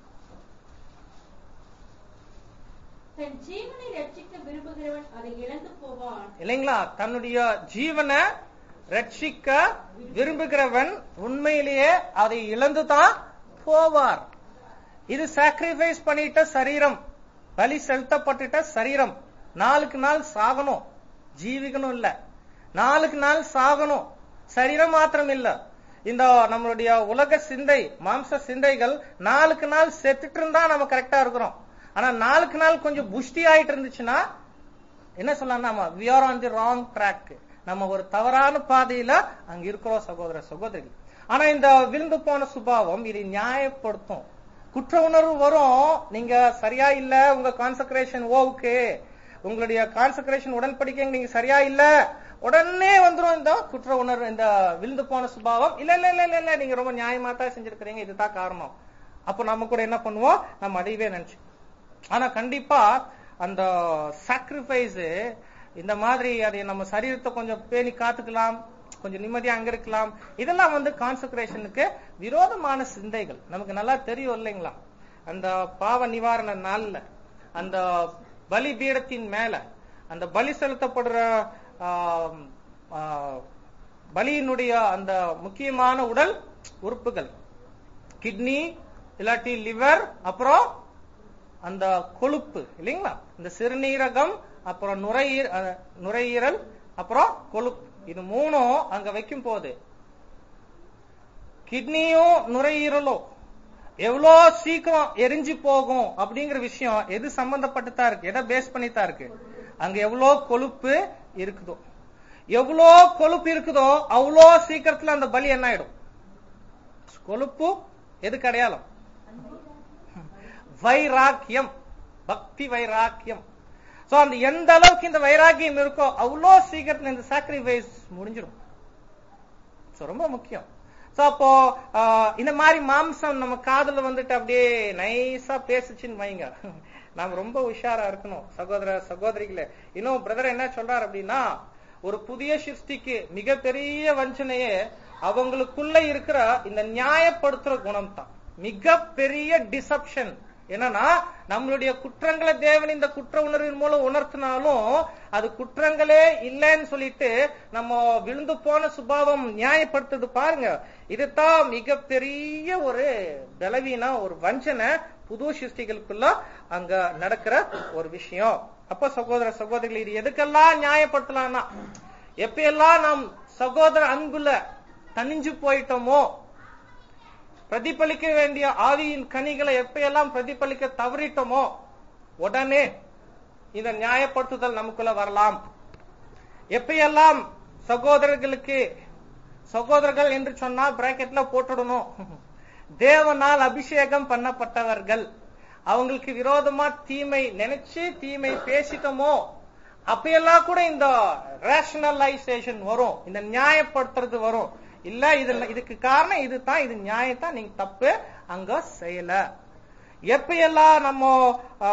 Speaker 4: தன் ஜீவனை ரட்சிக்க விரும்புகிறவன் அதை இழந்து போவான்
Speaker 1: இல்லைங்களா தன்னுடைய ஜீவனை ரட்சிக்க விரும்புகிறவன் உண்மையிலேயே அதை இழந்துதான் போவார் இது சாக்ரிஃபைஸ் பண்ணிட்ட சரீரம் பலி செலுத்தப்பட்டுட்ட சரீரம் நாளுக்கு நாள் சாகணும் ஜீவிக்கணும் இல்ல நாளுக்கு நாள் சாகணும் சரீரம் மாத்திரம் இல்ல இந்த நம்மளுடைய உலக சிந்தை மாம்ச சிந்தைகள் நாளுக்கு நாள் செத்துட்டு இருந்தா நம்ம கரெக்டா இருக்கிறோம் ஆனா நாளுக்கு நாள் கொஞ்சம் புஷ்டி ஆயிட்டு இருந்துச்சுன்னா என்ன சொல்லலாம் நாம we are on the wrong track நம்ம ஒரு தவறான பாதையில அங்க இருக்கிறோம் சகோதர சகோதரி ஆனா இந்த விழுந்து போன சுபாவம் இதை நியாயப்படுத்தும் குற்ற உணர்வு வரும் நீங்க சரியா இல்ல உங்க கான்சன்ட்ரேஷன் ஓவுக்கு உங்களுடைய கான்சன்ட்ரேஷன் உடன்படிக்கை நீங்க சரியா இல்ல உடனே வந்துரும் இந்த குற்ற உணர்வு இந்த விழுந்து போன சுபாவம் இல்ல இல்ல இல்ல இல்ல இல்ல நீங்க ரொம்ப நியாயமா தான் செஞ்சிருக்கிறீங்க இதுதான் காரணம் அப்ப நம்ம கூட என்ன பண்ணுவோம் நம்ம அதையவே நினைச்சு ஆனா கண்டிப்பா அந்த சாக்ரிஃபைஸ் இந்த மாதிரி அதை நம்ம சரீரத்தை கொஞ்சம் பேணி காத்துக்கலாம் கொஞ்சம் நிம்மதியா அங்க இருக்கலாம் இதெல்லாம் வந்து கான்சன்ட்ரேஷனுக்கு விரோதமான சிந்தைகள் நமக்கு நல்லா தெரியும் இல்லைங்களா அந்த பாவ நிவாரண நாள்ல அந்த பலி பீடத்தின் மேல அந்த பலி செலுத்தப்படுற ஆம், ஆ, பலியினுடைய அந்த முக்கியமான உடல் உறுப்புகள் கிட்னி இல்லாட்டி லிவர் அப்புறம் அந்த கொழுப்பு இல்லைங்களா இந்த சிறுநீரகம் அப்புறம் நுரையீர அஹ், நுரையீரல் அப்புறம் கொழுப்பு இது மூணும் அங்க வைக்கும் போது கிட்னியும் நுரையீரலும் எவ்வளோ சீக்கிரம் எரிஞ்சு போகும் அப்படிங்கிற விஷயம் எது சம்பந்தப்பட்டுதான் இருக்கு எதை பேஸ் பண்ணி தான் இருக்கு அங்க எவ்வளோ கொழுப்பு இருக்குதோ எவ்வளோ கொழுப்பு இருக்குதோ அவ்வளோ சீக்கிரத்துல அந்த பலி என்ன ஆயிடும் கொழுப்பு எதுக்கு அடையாளம் வைராக்கியம் பக்தி வைராக்கியம் சோ அந்த எந்த அளவுக்கு இந்த வைராக்கியம் இருக்கோ அவ்வளோ சீக்கிரத்துல இந்த சாக்ரிஃபைஸ் முடிஞ்சிடும் சோ ரொம்ப முக்கியம் சோ அப்போ ஆஹ், இந்த மாதிரி மாம்சம் நம்ம காதுல வந்துட்டு அப்படியே நைஸா பேசுச்சுன்னு வைங்க நாம ரொம்ப உஷாரா இருக்கணும் சகோதர சகோதரிகளே இன்னும் பிரதர் என்ன சொல்றாரு அப்படின்னா ஒரு புதிய சிருஷ்டிக்கு மிகப்பெரிய வஞ்சனையே அவங்களுக்குள்ள இருக்கிற இந்த நியாயப்படுத்துற குணம் தான் மிகப்பெரிய டிசப்ஷன் என்னன்னா நம்மளுடைய குற்றங்களை தேவன் இந்த குற்ற உணர்வின் மூலம் உணர்த்தினாலும் அது குற்றங்களே இல்லைன்னு சொல்லிட்டு நம்ம விழுந்து போன சுபாவம் நியாயப்படுத்துது பாருங்க இதுதான் மிகப்பெரிய ஒரு பலவீனம் ஒரு வஞ்சனை புது சிருஷ்டிகளுக்குள்ள அங்க நடக்கிற ஒரு விஷயம் அப்ப சகோதர சகோதரிகள் இது எதுக்கெல்லாம் நியாயப்படுத்தலாம்னா எப்பயெல்லாம் நாம் சகோதர அன்புல தனிஞ்சு போயிட்டோமோ பிரதிபலிக்க வேண்டிய ஆவியின் கனிகளை எப்பயெல்லாம் பிரதிபலிக்க தவறிட்டோமோ உடனே இந்த நியாயப்படுத்துதல் நமக்குள்ள வரலாம் எப்பயெல்லாம் சகோதரர்களுக்கு சகோதரர்கள் என்று சொன்னா பிராக்கெட்ல போட்டுடணும் தேவனால் அபிஷேகம் பண்ணப்பட்டவர்கள் அவங்களுக்கு விரோதமா தீமை நினைச்சு தீமை பேசிட்டோமோ அப்பயெல்லாம் கூட இந்த ரேஷனலைசேஷன் வரும் இந்த நியாயப்படுத்துறது வரும் இல்ல இது இதுக்கு காரணம் இதுதான் இது நியாயத்தான் நீங்க தப்பு அங்க செய்யல எப்பயெல்லாம் நம்ம ஆ,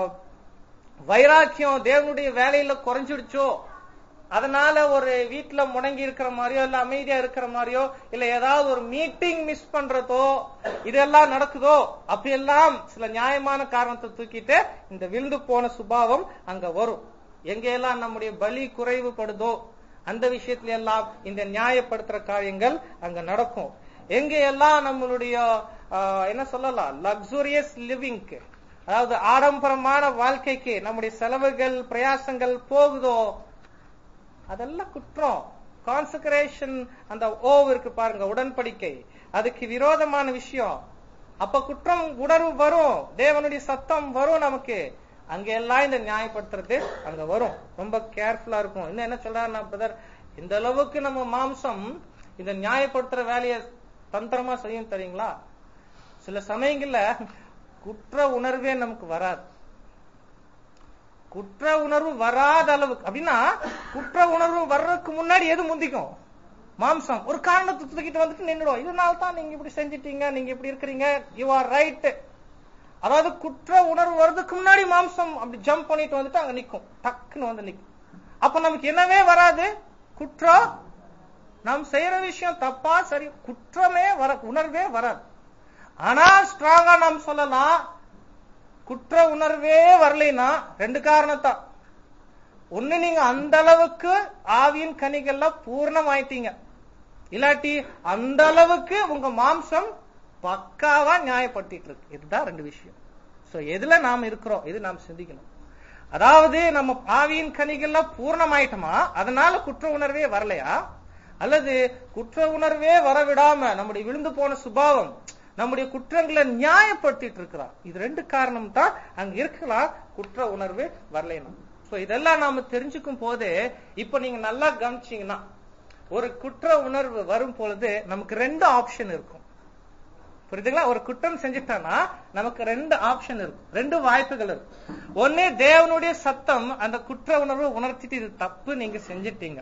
Speaker 1: வைராக்கியம் தேவனுடைய வேலையில குறைஞ்சிடுச்சோ அதனால ஒரு வீட்டுல முடங்கி இருக்கிற மாதிரியோ இல்ல அமைதியா இருக்கிற மாதிரியோ இல்ல ஏதாவது ஒரு மீட்டிங் மிஸ் பண்றதோ இதெல்லாம் நடக்குதோ அப்பெல்லாம் சில நியாயமான காரணத்தை தூக்கிட்டு இந்த விழுந்து போன சுபாவம் அங்க வரும் எங்கெல்லாம் நம்முடைய பலி குறைவுபடுதோ அந்த விஷயத்துல எல்லாம் இந்த நியாயப்படுத்துற காரியங்கள் அங்க நடக்கும் எங்க எல்லாம் நம்மளுடைய ஆஹ், என்ன சொல்லலாம் லக்ஸூரியஸ் லிவிங்க்கு அதாவது ஆடம்பரமான வாழ்க்கைக்கு நம்முடைய செலவுகள் பிரயாசங்கள் போகுதோ அதெல்லாம் குற்றம் கான்சக்ரேஷன் அந்த ஓவ் இருக்கு பாருங்க உடன்படிக்கை அதுக்கு விரோதமான விஷயம் அப்ப குற்றம் உணர்வு வரும் தேவனுடைய சத்தம் வரும் நமக்கு அங்க எல்லாம் இந்த நியாயப்படுத்துறது அங்க வரும் ரொம்ப கேர்ஃபுல்லா இருக்கும் இன்னும் என்ன சொல்றாருன்னா பிரதர் இந்த அளவுக்கு நம்ம மாம்சம் இந்த நியாயப்படுத்துற வேலையை தந்திரமா செய்யும் தெரியுங்களா சில சமயங்கள்ல குற்ற உணர்வே நமக்கு வராது குற்ற உணர்வு வராத அளவுக்கு அப்படின்னா குற்ற உணர்வு வர்றதுக்கு முன்னாடி எது முந்திக்கும் மாம்சம் ஒரு காரணத்தை தூக்கிட்டு வந்துட்டு நின்னுடும் இதனால தான் நீங்க இப்படி செஞ்சிட்டீங்க நீங்க இப்படி இருக்கிறீங்க யூ ஆர் ரைட் அதாவது குற்ற உணர்வு வர்றதுக்கு முன்னாடி மாம்சம் அப்படி ஜம்ப் பண்ணிட்டு வந்துட்டு அங்க நிக்கும் டக்குன்னு வந்து நிக்கும் அப்ப நமக்கு என்னவே வராது குற்றம் நாம் செய்யற விஷயம் தப்பா சரி குற்றமே வர உணர்வே வராது ஆனா ஸ்ட்ராங்கா நாம் சொல்லலாம் குற்ற உணர்வே வரலைன்னா ரெண்டு காரணத்தான் ஒண்ணு நீங்க அந்த அளவுக்கு ஆவியின் கனிகள்ல பூர்ணமாயிட்டீங்க இல்லாட்டி அந்த அளவுக்கு உங்க மாம்சம் பக்காவா நியாயப்படுத்திட்டு இருக்கு இதுதான் ரெண்டு விஷயம் சோ எதுல நாம் இருக்கிறோம் இது நாம் சிந்திக்கணும் அதாவது நம்ம ஆவியின் கனிகள்ல பூர்ணமாயிட்டோமா அதனால குற்ற உணர்வே வரலையா அல்லது குற்ற உணர்வே வரவிடாம நம்முடைய விழுந்து போன சுபாவம் நம்முடைய குற்றங்களை நியாயப்படுத்திட்டு இருக்கிறார் இது ரெண்டு காரணம் தான் அங்க இருக்கலாம் குற்ற உணர்வு வரலைன்னா சோ இதெல்லாம் நாம தெரிஞ்சுக்கும் போது இப்ப நீங்க நல்லா கவனிச்சீங்கன்னா ஒரு குற்ற உணர்வு வரும் பொழுது நமக்கு ரெண்டு ஆப்ஷன் இருக்கும் புரியுதுங்களா ஒரு குற்றம் செஞ்சுட்டானா நமக்கு ரெண்டு ஆப்ஷன் இருக்கும் ரெண்டு வாய்ப்புகள் இருக்கும் ஒண்ணு தேவனுடைய சத்தம் அந்த குற்ற உணர்வு உணர்த்திட்டு இது தப்பு நீங்க செஞ்சிட்டீங்க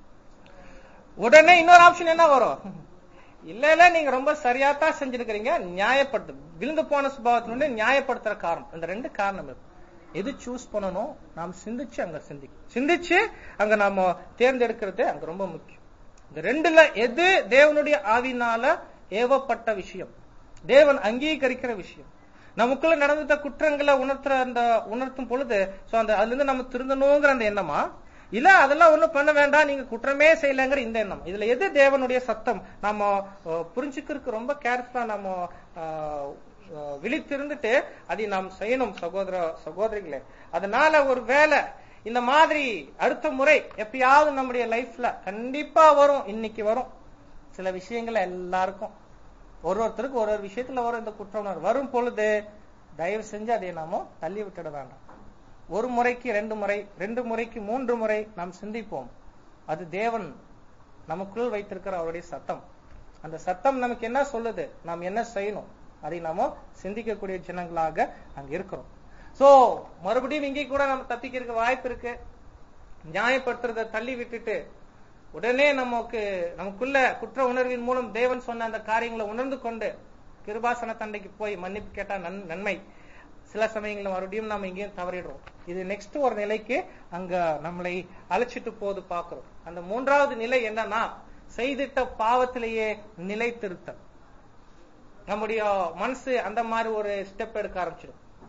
Speaker 1: உடனே இன்னொரு ஆப்ஷன் என்ன வரும் இல்ல இல்ல நீங்க ரொம்ப சரியா தான் செஞ்சிருக்கிறீங்க நியாயப்படுத்து விழுந்து போன சுபாவத்தினுடைய நியாயப்படுத்துற காரணம் இந்த ரெண்டு காரணம் இருக்கு எது சூஸ் பண்ணணும் நாம் சிந்திச்சு அங்க சிந்திக்கணும் சிந்திச்சு அங்க நாம தேர்ந்தெடுக்கிறது அங்க ரொம்ப முக்கியம் இந்த ரெண்டுல எது தேவனுடைய ஆவினால ஏவப்பட்ட விஷயம் தேவன் அங்கீகரிக்கிற விஷயம் நமக்குள்ள நடந்த குற்றங்களை உணர்த்துற அந்த உணர்த்தும் பொழுது சோ அந்த அதுல இருந்து நம்ம திருந்தணுங்கிற அந்த எண்ணமா இல்ல அதெல்லாம் ஒண்ணும் பண்ண வேண்டாம் நீங்க குற்றமே செய்யலங்கிற இந்த எண்ணம் இதுல எது தேவனுடைய சத்தம் நம்ம அஹ், புரிஞ்சுக்கிறதுக்கு ரொம்ப கேர்ஃபுல்லா நம்ம அஹ், அஹ், விழித்திருந்துட்டு அதை நாம் செய்யணும் சகோதர சகோதரிகளே அதனால ஒரு வேலை இந்த மாதிரி அடுத்த முறை எப்பயாவது நம்முடைய லைஃப்ல கண்டிப்பா வரும் இன்னைக்கு வரும் சில விஷயங்கள் எல்லாருக்கும் ஒரு ஒருத்தருக்கு ஒரு ஒரு விஷயத்துல வரும் இந்த குற்ற உணர்வு வரும் பொழுது தயவு செஞ்சு அதை நாம தள்ளி விட்டுட வேண்டாம் ஒரு முறைக்கு ரெண்டு முறை ரெண்டு முறைக்கு மூன்று முறை நாம் சிந்திப்போம் அது தேவன் நமக்குள் வைத்திருக்கிற அவருடைய சத்தம் அந்த சத்தம் நமக்கு என்ன சொல்லுது நாம் என்ன செய்யணும் அதை நாம சிந்திக்கக்கூடிய ஜனங்களாக அங்க இருக்கிறோம் சோ மறுபடியும் இங்கே கூட நம்ம தப்பிக்கிறதுக்கு வாய்ப்பு இருக்கு நியாயப்படுத்துறத தள்ளி விட்டுட்டு உடனே நமக்கு நமக்குள்ள குற்ற உணர்வின் மூலம் தேவன் சொன்ன அந்த காரியங்களை உணர்ந்து கொண்டு கிருபாசன தண்டைக்கு போய் மன்னிப்பு கேட்டா நன்- நன்மை சில சமயங்களில் மறுபடியும் நாம இங்கேயும் தவறிடுறோம் இது நெக்ஸ்ட் ஒரு நிலைக்கு அங்க நம்மளை அழைச்சிட்டு போது பாக்குறோம் அந்த மூன்றாவது நிலை என்னன்னா செய்திட்ட பாவத்திலேயே நிலைத்திருத்தல் நம்முடைய மனசு அந்த மாதிரி ஒரு ஸ்டெப் எடுக்க ஆரம்பிச்சிடும்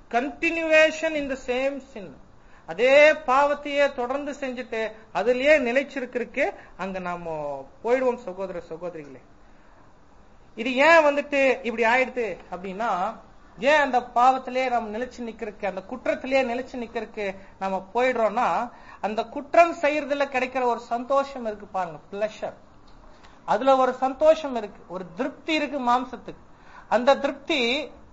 Speaker 1: கண்டினியூவேஷன் இன் த சேம் சின் அதே பாவத்தையே தொடர்ந்து செஞ்சுட்டு அதுலயே நிலைச்சிருக்கிறதுக்கு அங்க நாம போயிடுவோம் சகோதர சகோதரிகளே இது ஏன் வந்துட்டு இப்படி ஆயிடுது அப்படின்னா ஏன் அந்த பாவத்திலேயே நம்ம நிலைச்சு நிக்கிறதுக்கு அந்த குற்றத்திலேயே நிலைச்சு நிக்கிறதுக்கு நம்ம போயிடுறோம்னா அந்த குற்றம் செய்யறதுல கிடைக்கிற ஒரு சந்தோஷம் இருக்கு பாருங்க பிளஷர் அதுல ஒரு சந்தோஷம் இருக்கு ஒரு திருப்தி இருக்கு மாம்சத்துக்கு அந்த திருப்தி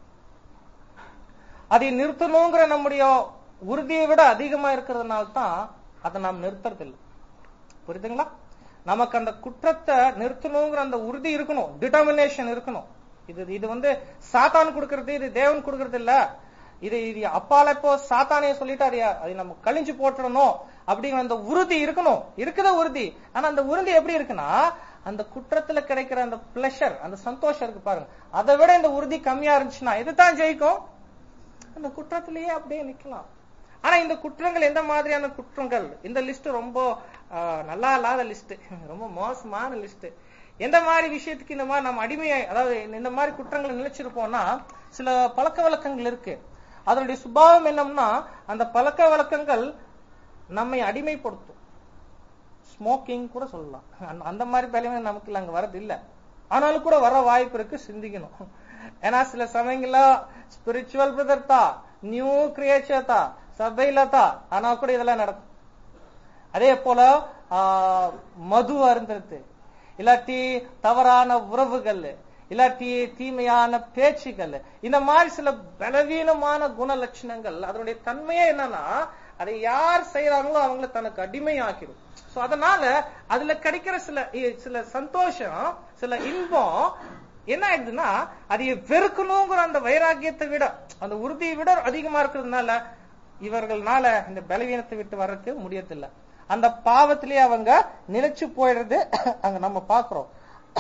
Speaker 1: அதை நிறுத்தணுங்கிற நம்முடைய உறுதியை விட அதிகமா இருக்கிறதுனால தான் அதை நாம் நிறுத்துறது இல்லை புரியுதுங்களா நமக்கு அந்த குற்றத்தை நிறுத்தணுங்கிற அந்த உறுதி இருக்கணும் டிட்டர்மினேஷன் இருக்கணும் இது இது வந்து சாத்தான் கொடுக்கறது இது தேவன் கொடுக்கறது இல்ல இது இது அப்பால இப்போ சாத்தானே சொல்லிட்டாரு அதை நம்ம கழிஞ்சு போட்டுடணும் அப்படிங்கிற அந்த உறுதி இருக்கணும் இருக்குத உறுதி ஆனா அந்த உறுதி எப்படி இருக்குன்னா அந்த குற்றத்துல கிடைக்கிற அந்த பிளஷர் அந்த சந்தோஷம் இருக்கு பாருங்க அதை விட இந்த உறுதி கம்மியா இருந்துச்சுன்னா இதுதான் ஜெயிக்கும் அந்த குற்றத்திலேயே அப்படியே நிக்கலாம் ஆனா இந்த குற்றங்கள் எந்த மாதிரியான குற்றங்கள் இந்த லிஸ்ட் ரொம்ப ஆஹ், நல்லா இல்லாத லிஸ்ட் ரொம்ப மோசமான லிஸ்ட் எந்த மாதிரி விஷயத்துக்கு இந்த மாதிரி நம்ம அடிமையை அதாவது இந்த மாதிரி குற்றங்களை நிலைச்சிருப்போம்னா சில பழக்க வழக்கங்கள் இருக்கு அதனுடைய சுபாவம் என்னம்னா அந்த பழக்க வழக்கங்கள் நம்மை அடிமைப்படுத்தும் ஸ்மோக்கிங் கூட சொல்லலாம் அந்த- அந்த மாதிரி பலமே நமக்கு இல்ல அங்க வரது இல்ல ஆனாலும் கூட வர வாய்ப்பு இருக்கு சிந்திக்கணும் ஏன்னா சில சமயங்கள்ல ஸ்பிரிச்சுவல் பிரதர் தான் நியூ கிரியேச்சர் தான் சபையில தான் ஆனா கூட இதெல்லாம் நடக்கும் அதே போல ஆ, மது அருந்துறது இல்லாட்டி தவறான உறவுகள் இல்லாட்டி தீமையான பேச்சுகள் இந்த மாதிரி சில பலவீனமான குண லட்சணங்கள் அதனுடைய தன்மையே என்னன்னா அதை யார் செய்யறாங்களோ அவங்கள தனக்கு அடிமையாக்கிடும் சோ அதனால அதுல கிடைக்கிற சில இ- சில சந்தோஷம் சில இன்பம் என்ன ஆயிடுதுன்னா அதை வெறுக்கணுங்கிற அந்த வைராக்கியத்தை விட அந்த உறுதியை விட அதிகமா இருக்கிறதுனால இவர்கள்னால இந்த பலவீனத்தை விட்டு வர்றதுக்கு முடியறதில்ல அந்த பாவத்திலேயே அவங்க நிலைச்சு போயிடுறது அங்க நம்ம பாக்குறோம்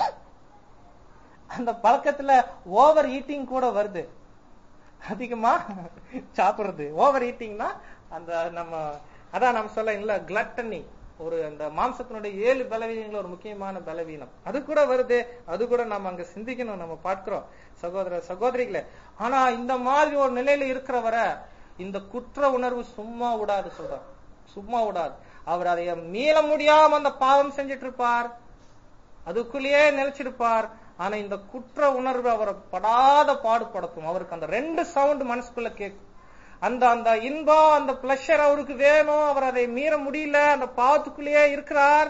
Speaker 1: அந்த பழக்கத்துல ஓவர் ஈட்டிங் கூட வருது அதிகமா சாப்பிடுறது ஓவர் ஈட்டிங்னா அந்த நம்ம அதான் நம்ம சொல்ல இல்ல கிளட்டனி ஒரு அந்த மாம்சத்தினுடைய ஏழு பலவீனங்கள் ஒரு முக்கியமான பலவீனம் அது கூட வருது அது கூட நம்ம அங்க சிந்திக்கணும் நம்ம பார்க்கிறோம் சகோதர சகோதரிகளே ஆனா இந்த மாதிரி ஒரு நிலையில இருக்கிறவரை இந்த குற்ற உணர்வு சும்மா விடாது சொல்றார் சும்மா விடாது அவர் அதை மீள முடியாம அந்த பாவம் செஞ்சிட்டு இருப்பார் அதுக்குள்ளேயே நிலைச்சிருப்பார் ஆனா இந்த குற்ற உணர்வு அவரை படாத பாடுபடுத்தும் அவருக்கு அந்த ரெண்டு சவுண்ட் மனசுக்குள்ள கேட்கும் அந்த அந்த இன்பம் அந்த பிளஷர் அவருக்கு வேணும் அவர் அதை மீற முடியல அந்த பாவத்துக்குள்ளேயே இருக்கிறார்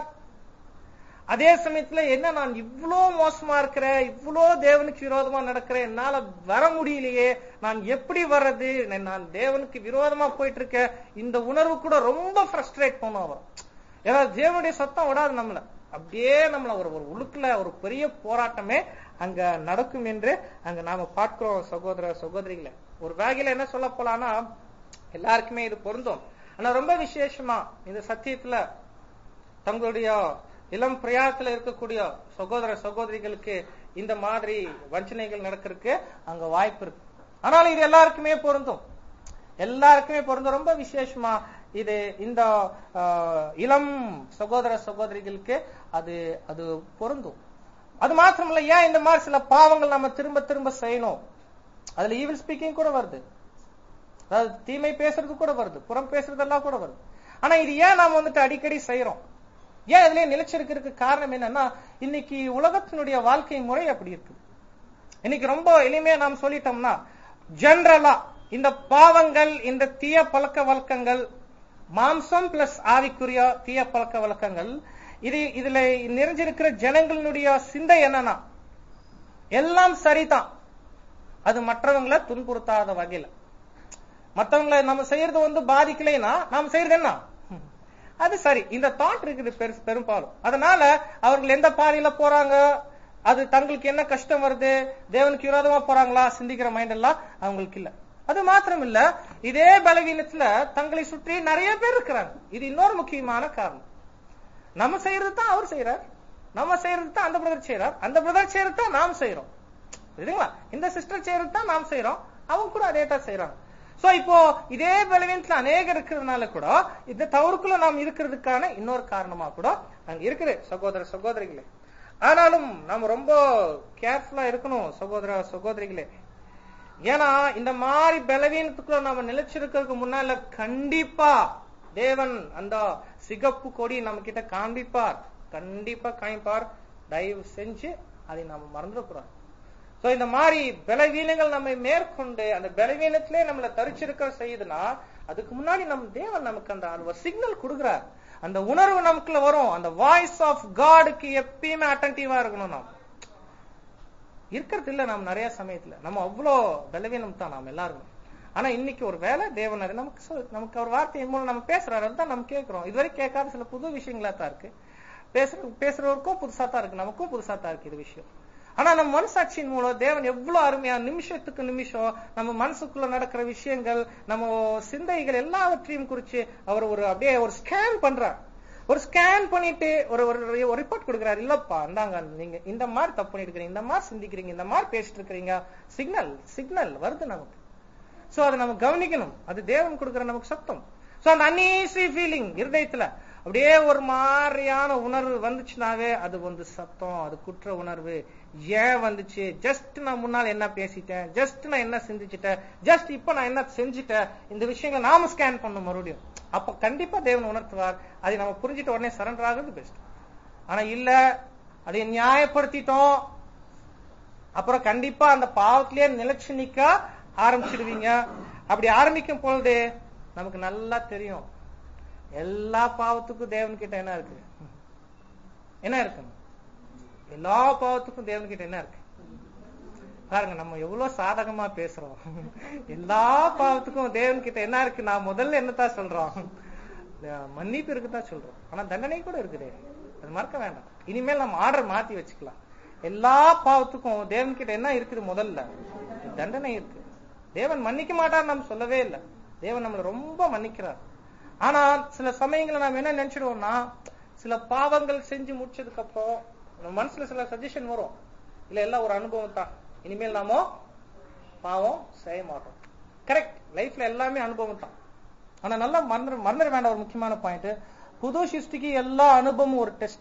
Speaker 1: அதே சமயத்துல என்ன நான் இவ்ளோ மோசமா இருக்கிறேன் இவ்ளோ தேவனுக்கு விரோதமா நடக்கிறேன் என்னால வர முடியலையே நான் எப்படி வர்றது நான் தேவனுக்கு விரோதமா போயிட்டு இருக்கேன் இந்த உணர்வு கூட ரொம்ப ஃப்ரஸ்ட்ரேட் பண்ணும் அவர் ஏன்னா தேவனுடைய சத்தம் விடாது நம்மள அப்படியே நம்மள ஒரு ஒரு உழுக்குல ஒரு பெரிய போராட்டமே அங்க நடக்கும் என்று அங்க நாம பார்க்கிறோம் சகோதர சகோதரிகளை ஒரு வேகையில என்ன சொல்ல போலான்னா எல்லாருக்குமே இது பொருந்தும் ஆனா ரொம்ப விசேஷமா இந்த சத்தியத்துல தங்களுடைய இளம் பிரயாணத்துல இருக்கக்கூடிய சகோதர சகோதரிகளுக்கு இந்த மாதிரி வஞ்சனைகள் நடக்கிறதுக்கு அங்க வாய்ப்பு இருக்கு ஆனாலும் இது எல்லாருக்குமே பொருந்தும் எல்லாருக்குமே பொருந்தும் ரொம்ப விசேஷமா இது இந்த ஆஹ், இளம் சகோதர சகோதரிகளுக்கு அது அது பொருந்தும் அது மாத்திரமல்ல ஏன் இந்த மாதிரி சில பாவங்கள் நம்ம திரும்ப திரும்ப செய்யணும் அதுல ஈவில் ஸ்பீக்கிங் கூட வருது அதாவது தீமை பேசுறது கூட வருது புறம் பேசுறதெல்லாம் கூட வருது ஆனா இது ஏன் நாம வந்துட்டு அடிக்கடி செய்யறோம் ஏன் இதுலயே நிலைச்சிருக்கிறதுக்கு காரணம் என்னன்னா இன்னைக்கு உலகத்தினுடைய வாழ்க்கை முறை அப்படி இருக்கு இன்னைக்கு ரொம்ப எளிமையா நாம் சொல்லிட்டோம்னா ஜெனரலா இந்த பாவங்கள் இந்த தீய பழக்க வழக்கங்கள் மாம்சம் பிளஸ் ஆவிக்குரிய தீய பழக்க வழக்கங்கள் இது இதுல நிறைஞ்சிருக்கிற ஜனங்களுடைய சிந்தை என்னன்னா எல்லாம் சரிதான் அது மற்றவங்களை துன்புறுத்தாத வகையில மத்தவங்களை நம்ம செய்யறது வந்து பாதிக்கலைன்னா நாம செய்யறது என்ன அது சரி இந்த தாட் இருக்குது பெரு- பெரும்பாலும் அதனால அவர்கள் எந்த பாதையில போறாங்க அது தங்களுக்கு என்ன கஷ்டம் வருது தேவனுக்கு விரோதமா போறாங்களா சிந்திக்கிற மைண்ட் எல்லாம் அவங்களுக்கு இல்ல அது மாத்திரம் இல்ல இதே பலவீனத்துல தங்களை சுற்றி நிறைய பேர் இருக்கிறாங்க இது இன்னொரு முக்கியமான காரணம் நம்ம செய்யறது தான் அவர் செய்யறார் நம்ம செய்யறது தான் அந்த பிரதர் செய்யறார் அந்த பிரதர் செய்யறது தான் நாம் செய்யறோம் புரியுதுங்களா இந்த சிஸ்டர் செய்யறது தான் நாம் செய்யறோம் அவங்க கூட அதே தான் செய்யறாங்க சோ இப்போ இதே பலவீனத்துல அநேகம் இருக்கிறதுனால கூட இந்த தவறுக்குள்ள நாம் இருக்கிறதுக்கான இன்னொரு காரணமா கூட அங்க இருக்குது சகோதர ஏன்னா இந்த மாதிரி பலவீனத்துக்குள்ள நம்ம நிலைச்சிருக்கிறதுக்கு முன்னால கண்டிப்பா தேவன் அந்த சிகப்பு கொடி நம்ம கிட்ட காண்பிப்பார் கண்டிப்பா காமிப்பார் தயவு செஞ்சு அதை நாம மறந்துடக்கூடாது சோ இந்த மாதிரி பலவீனங்கள் நம்மை மேற்கொண்டு அந்த பலவீனத்திலே நம்மளை தரிச்சிருக்க செய்யுதுன்னா அதுக்கு முன்னாடி நம்ம தேவன் நமக்கு அந்த அந்த ஒரு சிக்னல் கொடுக்குறார் அந்த உணர்வு நமக்குள்ள வரும் அந்த வாய்ஸ் ஆஃப் காடுக்கு எப்பயுமே அட்டன்டிவா இருக்கணும் நாம் இருக்கிறது இல்ல நம்ம நிறைய சமயத்துல நம்ம அவ்வளோ பலவீனம் தான் நாம் எல்லாருமே ஆனா இன்னைக்கு ஒரு வேலை தேவன் அது நமக்கு சொல்- நமக்கு ஒரு வார்த்தையின் மூலம் நம்ம பேசுறாரு அதுதான் நம்ம கேட்கிறோம் இதுவரை கேட்காத சில புது விஷயங்களா தான் இருக்கு பேசுற பேசுறவருக்கும் புதுசா தான் இருக்கு நமக்கும் புதுசா தான் இருக்கு இது விஷயம் ஆனா நம்ம மனசாட்சியின் மூலம் தேவன் எவ்வளவு அருமையா நிமிஷத்துக்கு நிமிஷம் நம்ம மனசுக்குள்ள நடக்கிற விஷயங்கள் நம்ம சிந்தைகள் எல்லாவற்றையும் குறிச்சு அவர் ஒரு அப்படியே ஒரு ஸ்கேன் பண்றார் ஒரு ஸ்கேன் பண்ணிட்டு ஒரு ஒரு ஒரு ரிப்போர்ட் கொடுக்குறாரு இல்லப்பா இந்தாங்க நீங்க இந்த மாதிரி தப்பு பண்ணிட்டு இருக்கீங்க இந்த மாதிரி சிந்திக்கிறீங்க இந்த மாதிரி பேசிட்டு இருக்கிறீங்க சிக்னல் சிக்னல் வருது நமக்கு சோ அதை நம்ம கவனிக்கணும் அது தேவன் கொடுக்கிற நமக்கு சத்தம் சோ அந்த அன்ஈசி ஃபீலிங் இருதயத்துல அப்படியே ஒரு மாதிரியான உணர்வு வந்துச்சுனாவே அது வந்து சத்தம் அது குற்ற உணர்வு ஏன் வந்துச்சு ஜஸ்ட் நான் முன்னால் என்ன பேசிட்டேன் ஜஸ்ட் நான் என்ன சிந்திச்சிட்டேன் ஜஸ்ட் இப்ப நான் என்ன செஞ்சுட்டேன் இந்த விஷயங்களை நாம ஸ்கேன் பண்ணும் மறுபடியும் அப்ப கண்டிப்பா தேவன் உணர்த்துவார் அதை நம்ம புரிஞ்சுட்டு உடனே சரண்டர் ஆகுறது பெஸ்ட் ஆனா இல்ல அதை நியாயப்படுத்திட்டோம் அப்புறம் கண்டிப்பா அந்த பாவத்திலேயே நிலைச்சு நிக்க ஆரம்பிச்சிடுவீங்க அப்படி ஆரம்பிக்கும் பொழுது நமக்கு நல்லா தெரியும் எல்லா பாவத்துக்கும் தேவன் கிட்ட என்ன இருக்கு என்ன இருக்கு எல்லா பாவத்துக்கும் தேவன் கிட்ட என்ன இருக்கு பாருங்க நம்ம எவ்வளவு சாதகமா பேசுறோம் எல்லா பாவத்துக்கும் தேவன் கிட்ட என்ன இருக்கு நான் முதல்ல என்னத்தான் சொல்றோம் மன்னிப்பு இருக்குதான் சொல்றோம் ஆனா தண்டனை கூட இருக்குதே அது மறக்க வேண்டாம் இனிமேல் நம்ம ஆர்டர் மாத்தி வச்சுக்கலாம் எல்லா பாவத்துக்கும் தேவன் கிட்ட என்ன இருக்குது முதல்ல தண்டனை இருக்கு தேவன் மன்னிக்க மாட்டார் நம்ம சொல்லவே இல்லை தேவன் நம்மளை ரொம்ப மன்னிக்கிறார் ஆனா சில சமயங்களை நாம என்ன நினைச்சிடுவோம்னா சில பாவங்கள் செஞ்சு முடிச்சதுக்கு அப்புறம் நம்ம மனசுல சில சஜஷன் வரும் இல்ல எல்லாம் ஒரு அனுபவம் தான் இனிமேல் நாம பாவம் செய்ய மாட்டோம் கரெக்ட் லைஃப்ல எல்லாமே அனுபவம் தான் ஆனா நல்லா மறந்துட மறந்துட வேண்டாம் ஒரு முக்கியமான பாயிண்ட் புது சிருஷ்டிக்கு எல்லா அனுபவமும் ஒரு டெஸ்ட்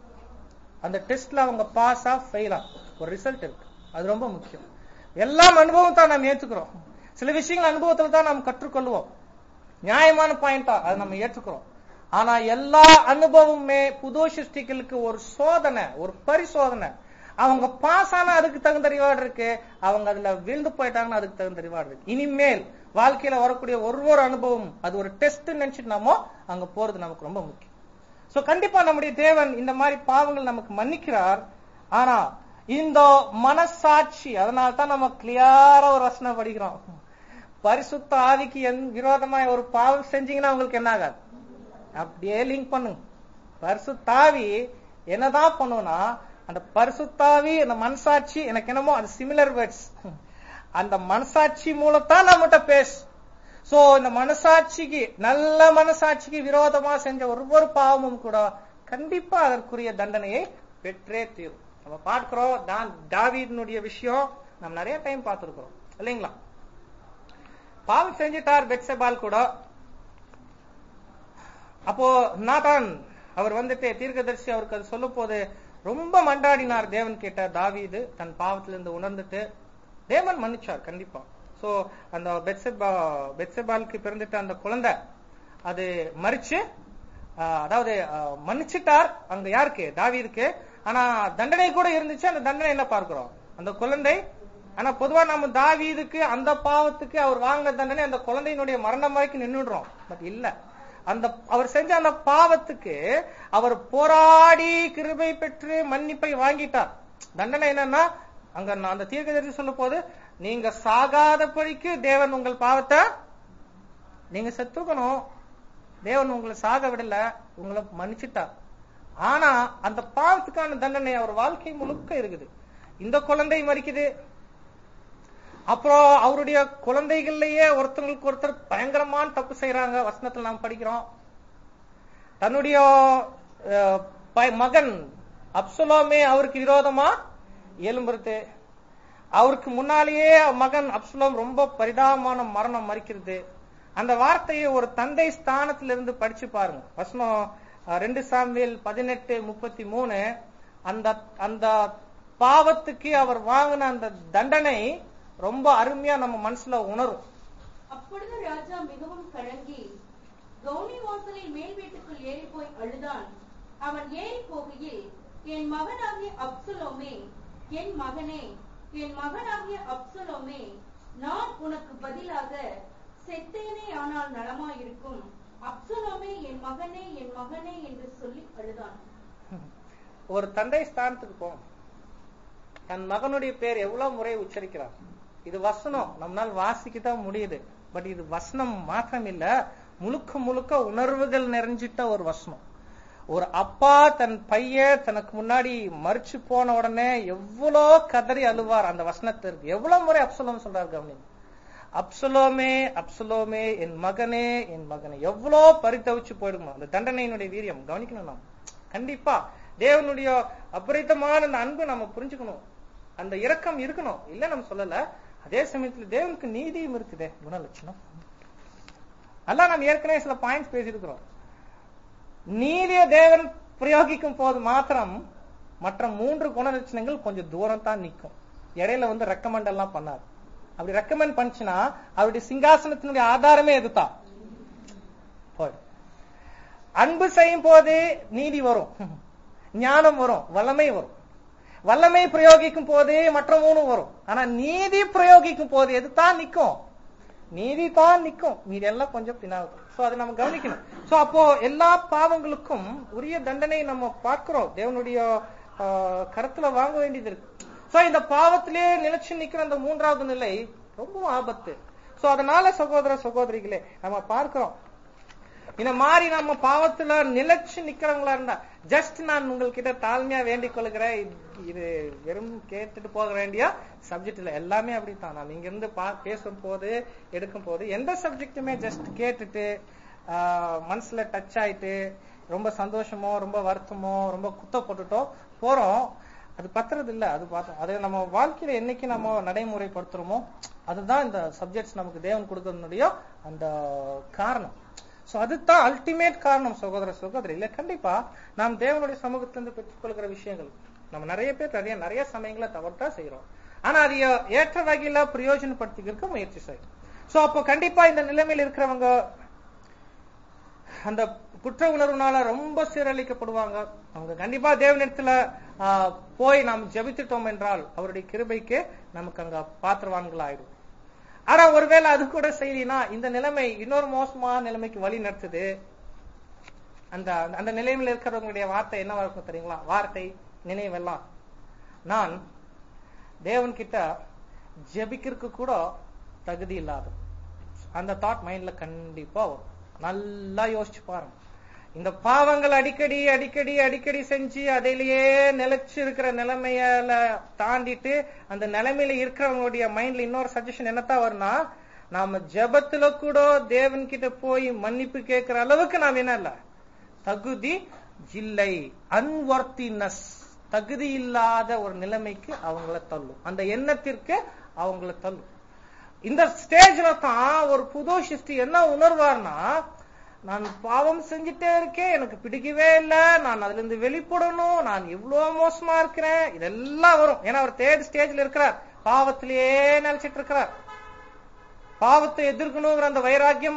Speaker 1: அந்த டெஸ்ட்ல அவங்க பாஸா ஃபெயிலா ஒரு ரிசல்ட் இருக்கு அது ரொம்ப முக்கியம் எல்லாம் அனுபவம் தான் நாம் ஏத்துக்கிறோம் சில விஷயங்கள் அனுபவத்துல தான் நாம் கற்றுக்கொள்வோம் நியாயமான பாயிண்டா அதை நம்ம ஏற்றுக்கிறோம் ஆனா எல்லா அனுபவமுமே புது சிருஷ்டிகளுக்கு ஒரு சோதனை ஒரு பரிசோதனை அவங்க பாஸ் ஆனா அதுக்கு தகுந்த ரிவார்டு இருக்கு அவங்க அதுல வீழ்ந்து போயிட்டாங்கன்னா அதுக்கு தகுந்த ரிவார்டு இருக்கு இனிமேல் வாழ்க்கையில வரக்கூடிய ஒரு ஒரு அனுபவம் அது ஒரு டெஸ்ட் நினைச்சிட்டு நாமோ அங்க போறது நமக்கு ரொம்ப முக்கியம் சோ கண்டிப்பா நம்முடைய தேவன் இந்த மாதிரி பாவங்கள் நமக்கு மன்னிக்கிறார் ஆனா இந்த மனசாட்சி அதனால தான் நம்ம கிளியரா ஒரு வசனம் படிக்கிறோம் பரிசுத்த ஆவிக்கு என் விரோதமா ஒரு பாவம் செஞ்சீங்கன்னா உங்களுக்கு என்ன ஆகாது அப்படியே லிங்க் பண்ணுங்க பரிசுத்தாவி என்னதான் பண்ணுவோம்னா அந்த பரிசுத்தாவி அந்த மனசாட்சி எனக்கு என்னமோ அது சிமிலர் வேர்ட்ஸ் அந்த மனசாட்சி மூலத்தான் நம்மகிட்ட பேசு சோ இந்த மனசாட்சிக்கு நல்ல மனசாட்சிக்கு விரோதமா செஞ்ச ஒவ்வொரு பாவமும் கூட கண்டிப்பா அதற்குரிய தண்டனையை பெற்றே தீரும் நம்ம பார்க்கிறோம் தான் தாவீதனுடைய விஷயம் நம்ம நிறைய டைம் பார்த்திருக்கிறோம் இல்லைங்களா பாவம் செஞ்சிட்டார் பெட்சபால் கூட அப்போ நாதான் அவர் வந்துட்டு தீர்க்கதரிசி அவருக்கு அது சொல்லும் போது ரொம்ப மண்டாடினார் தேவன் கேட்ட தாவீது தன் பாவத்திலிருந்து உணர்ந்துட்டு தேவன் மன்னிச்சார் கண்டிப்பா சோ அந்த பெட்செபா பெட்செபாலுக்கு பிறந்துட்ட அந்த குழந்தை அது மறிச்சு ஆஹ், அதாவது ஆஹ், மன்னிச்சிட்டார் அங்க யாருக்கு தாவீதுக்கு ஆனா தண்டனை கூட இருந்துச்சு அந்த தண்டனை என்ன பார்க்கிறோம் அந்த குழந்தை ஆனா பொதுவா நம்ம தாவீதுக்கு அந்த பாவத்துக்கு அவர் வாங்கின தண்டனை அந்த குழந்தையினுடைய மரணம் வரைக்கும் நின்னுடுறோம் பட் இல்ல அந்த அவர் செஞ்ச அந்த பாவத்துக்கு அவர் போராடி கிருபை பெற்று மன்னிப்பை வாங்கிட்டார் தண்டனை என்னன்னா அங்க நான் அந்த தீர்க்கதரிசி சொல்லும் போது நீங்க சாகாதபடிக்கு தேவன் உங்கள் பாவத்தை நீங்க செத்துக்கணும் தேவன் உங்களை சாக விடல உங்களை மன்னிச்சிட்டார் ஆனா அந்த பாவத்துக்கான தண்டனை அவர் வாழ்க்கை முழுக்க இருக்குது இந்த குழந்தை மறிக்குது அப்புறம் அவருடைய குழந்தைகள்லயே ஒருத்தங்களுக்கு ஒருத்தர் பயங்கரமான தப்பு செய்யறாங்க வசனத்துல நாம் படிக்கிறோம் தன்னுடைய அஹ், ப- மகன் அப்சலோமே அவருக்கு விரோதமா எழும்புறது அவருக்கு முன்னாலேயே மகன் அப்சலோம் ரொம்ப பரிதாபமான மரணம் மறிக்கிறது அந்த வார்த்தையை ஒரு தந்தை ஸ்தானத்திலிருந்து படிச்சு பாருங்க வசனம் அஹ், ரெண்டு சாமியல் பதினெட்டு முப்பத்தி மூணு அந்த அந்த பாவத்துக்கு அவர் வாங்கின அந்த தண்டனை ரொம்ப அருமையா நம்ம மனசுல உணரும்
Speaker 4: அப்பொழுது ராஜா மிகவும் கலங்கி கவுனி வாசலில் மேல் வீட்டுக்குள் ஏறி போய் அழுதான் அவன் ஏறி போகையில் என் மகனாகிய அப்சலோமே என் மகனே என் மகனாகிய அப்சலோமே நான் உனக்கு பதிலாக செத்தேனே ஆனால் நலமாயிருக்கும் அப்சலோமே என் மகனே என் மகனே என்று சொல்லி அழுதான்
Speaker 1: ஒரு தந்தை ஸ்தானத்துக்கு போம் தன் மகனுடைய பேர் எவ்வளவு முறை உச்சரிக்கிறான் இது வசனம் நம்மால் வாசிக்க தான் முடியுது பட் இது வசனம் மாத்திரம் இல்ல முழுக்க முழுக்க உணர்வுகள் நிறைஞ்சிட்ட ஒரு வசனம் ஒரு அப்பா தன் பையன் தனக்கு முன்னாடி மறிச்சு போன உடனே எவ்வளோ கதறி அழுவார் அந்த வசனத்திற்கு எவ்வளவு முறை அப்சலோம் சொல்றாரு கவனிங்க அப்சலோமே அப்சலோமே என் மகனே என் மகனே எவ்வளோ பரிதவிச்சு போயிடுமா அந்த தண்டனையினுடைய வீரியம் கவனிக்கணும் நாம் கண்டிப்பா தேவனுடைய அபரிதமான அந்த அன்பு நம்ம புரிஞ்சுக்கணும் அந்த இரக்கம் இருக்கணும் இல்ல நம்ம சொல்லல அதே சமயத்துல தேவனுக்கு நீதியும் இருக்குதே குணலட்சணம் அதான் நம்ம ஏற்கனவே சில பாயிண்ட்ஸ் பேசியிருக்கிறோம் நீதிய தேவன் பிரயோகிக்கும் போது மாத்திரம் மற்ற மூன்று குணலட்சணங்கள் கொஞ்சம் தூரம் தான் நிற்கும் இடையில வந்து ரெக்கமெண்ட் எல்லாம் பண்ணாது அப்படி ரெக்கமெண்ட் பண்ணுச்சுன்னா அவருடைய சிங்காசனத்தினுடைய ஆதாரமே எதுதான் போய் அன்பு செய்யும் போது நீதி வரும் ஞானம் வரும் வல்லமை வரும் வல்லமை பிரயோகிக்கும் போது மற்ற மூணு வரும் ஆனா நீதி பிரயோகிக்கும் போது எது தான் நிக்கும் நீதி தான் நிக்கும் மீதி எல்லாம் கொஞ்சம் பின்னால் சோ அதை நம்ம கவனிக்கணும் சோ அப்போ எல்லா பாவங்களுக்கும் உரிய தண்டனை நம்ம பார்க்கிறோம் தேவனுடைய ஆஹ், கருத்துல வாங்க வேண்டியது இருக்கு சோ இந்த பாவத்திலே நிலைச்சு நிக்கிற அந்த மூன்றாவது நிலை ரொம்ப ஆபத்து சோ அதனால சகோதர சகோதரிகளே நம்ம பார்க்கிறோம் இந்த மாதிரி நம்ம பாவத்துல நிலைச்சு நிக்கிறவங்களா இருந்தா ஜஸ்ட் நான் உங்ககிட்ட தாழ்மையா வேண்டிக் கொள்கிறேன் இது- இது வெறும் கேட்டுட்டு போக வேண்டிய சப்ஜெக்ட் இல்ல எல்லாமே அப்படித்தான் நான் இங்க இருந்து பா- பேசும் போது எடுக்கும் போது எந்த சப்ஜெக்ட்டுமே ஜஸ்ட் கேட்டுட்டு ஆஹ், மனசுல டச் ஆயிட்டு ரொம்ப சந்தோஷமோ ரொம்ப வருத்தமோ ரொம்ப குத்த போட்டுட்டோ போறோம் அது பத்துறது இல்ல அது பார்த்தோம் அது நம்ம வாழ்க்கையில என்னைக்கு நம்ம நடைமுறைப்படுத்துறோமோ அதுதான் இந்த சப்ஜெக்ட்ஸ் நமக்கு தேவன் கொடுக்கறதுனுடைய அந்த காரணம் சோ அதுதான் அல்டிமேட் காரணம் சகோதர சகோதரி இல்ல கண்டிப்பா நாம் தேவனுடைய சமூகத்திலிருந்து பெற்றுக்கொள்கிற விஷயங்கள் நம்ம நிறைய பேர் நிறைய நிறைய சமயங்களை தவறுதான் செய்யறோம் ஆனா அதை ஏற்ற வகையில பிரயோஜனப்படுத்திக்கிறதுக்கு முயற்சி செய்யும் சோ அப்போ கண்டிப்பா இந்த நிலைமையில் இருக்கிறவங்க அந்த குற்ற உணர்வுனால ரொம்ப சீரழிக்கப்படுவாங்க அவங்க கண்டிப்பா தேவனிடத்துல ஆஹ், போய் நாம் ஜெபித்துட்டோம் என்றால் அவருடைய கிருபைக்கு நமக்கு அங்க பாத்திரவான்கள் ஆயிடும் ஆனா ஒருவேளை அது கூட செய்யலினா இந்த நிலைமை இன்னொரு மோசமான நிலைமைக்கு வழி நடத்துது அந்த அந்த நிலைமையில் இருக்கிறவங்களுடைய வார்த்தை என்னவா இருக்கும் தெரியுங்களா வார்த்தை நினைவெல்லாம் நான் தேவன் கிட்ட ஜெபிக்கிறதுக்கு கூட தகுதி இல்லாத அந்த தாட் மைண்ட்ல கண்டிப்பா வரும் நல்லா யோசிச்சு பாருங்க இந்த பாவங்கள் அடிக்கடி அடிக்கடி அடிக்கடி செஞ்சு அதிலேயே நிலைச்சு இருக்கிற நிலைமையில தாண்டிட்டு அந்த நிலைமையில இருக்கிறவங்களுடைய மைண்ட்ல இன்னொரு சஜஷன் என்னத்தான் வரும்னா நாம ஜெபத்துல கூட தேவன் கிட்ட போய் மன்னிப்பு கேட்கிற அளவுக்கு நாம் என்ன இல்ல தகுதி இல்லை அன்வர்த்தினஸ் தகுதி இல்லாத ஒரு நிலைமைக்கு அவங்கள தள்ளும் அந்த எண்ணத்திற்கு அவங்கள தள்ளும் இந்த ஸ்டேஜ்ல தான் ஒரு புது சிருஷ்டி என்ன உணர்வார்னா நான் பாவம் செஞ்சுட்டே இருக்கேன் எனக்கு பிடிக்கவே இல்லை நான் அதுல இருந்து வெளிப்படணும் நான் இவ்வளவு மோசமா இருக்கிறேன் இதெல்லாம் வரும் ஏன்னா அவர் தேர்ட் ஸ்டேஜ்ல இருக்கிறார் பாவத்திலேயே நினைச்சிட்டு இருக்கிறார் பாவத்தை எதிர்க்கணுங்கிற அந்த வைராக்கியம்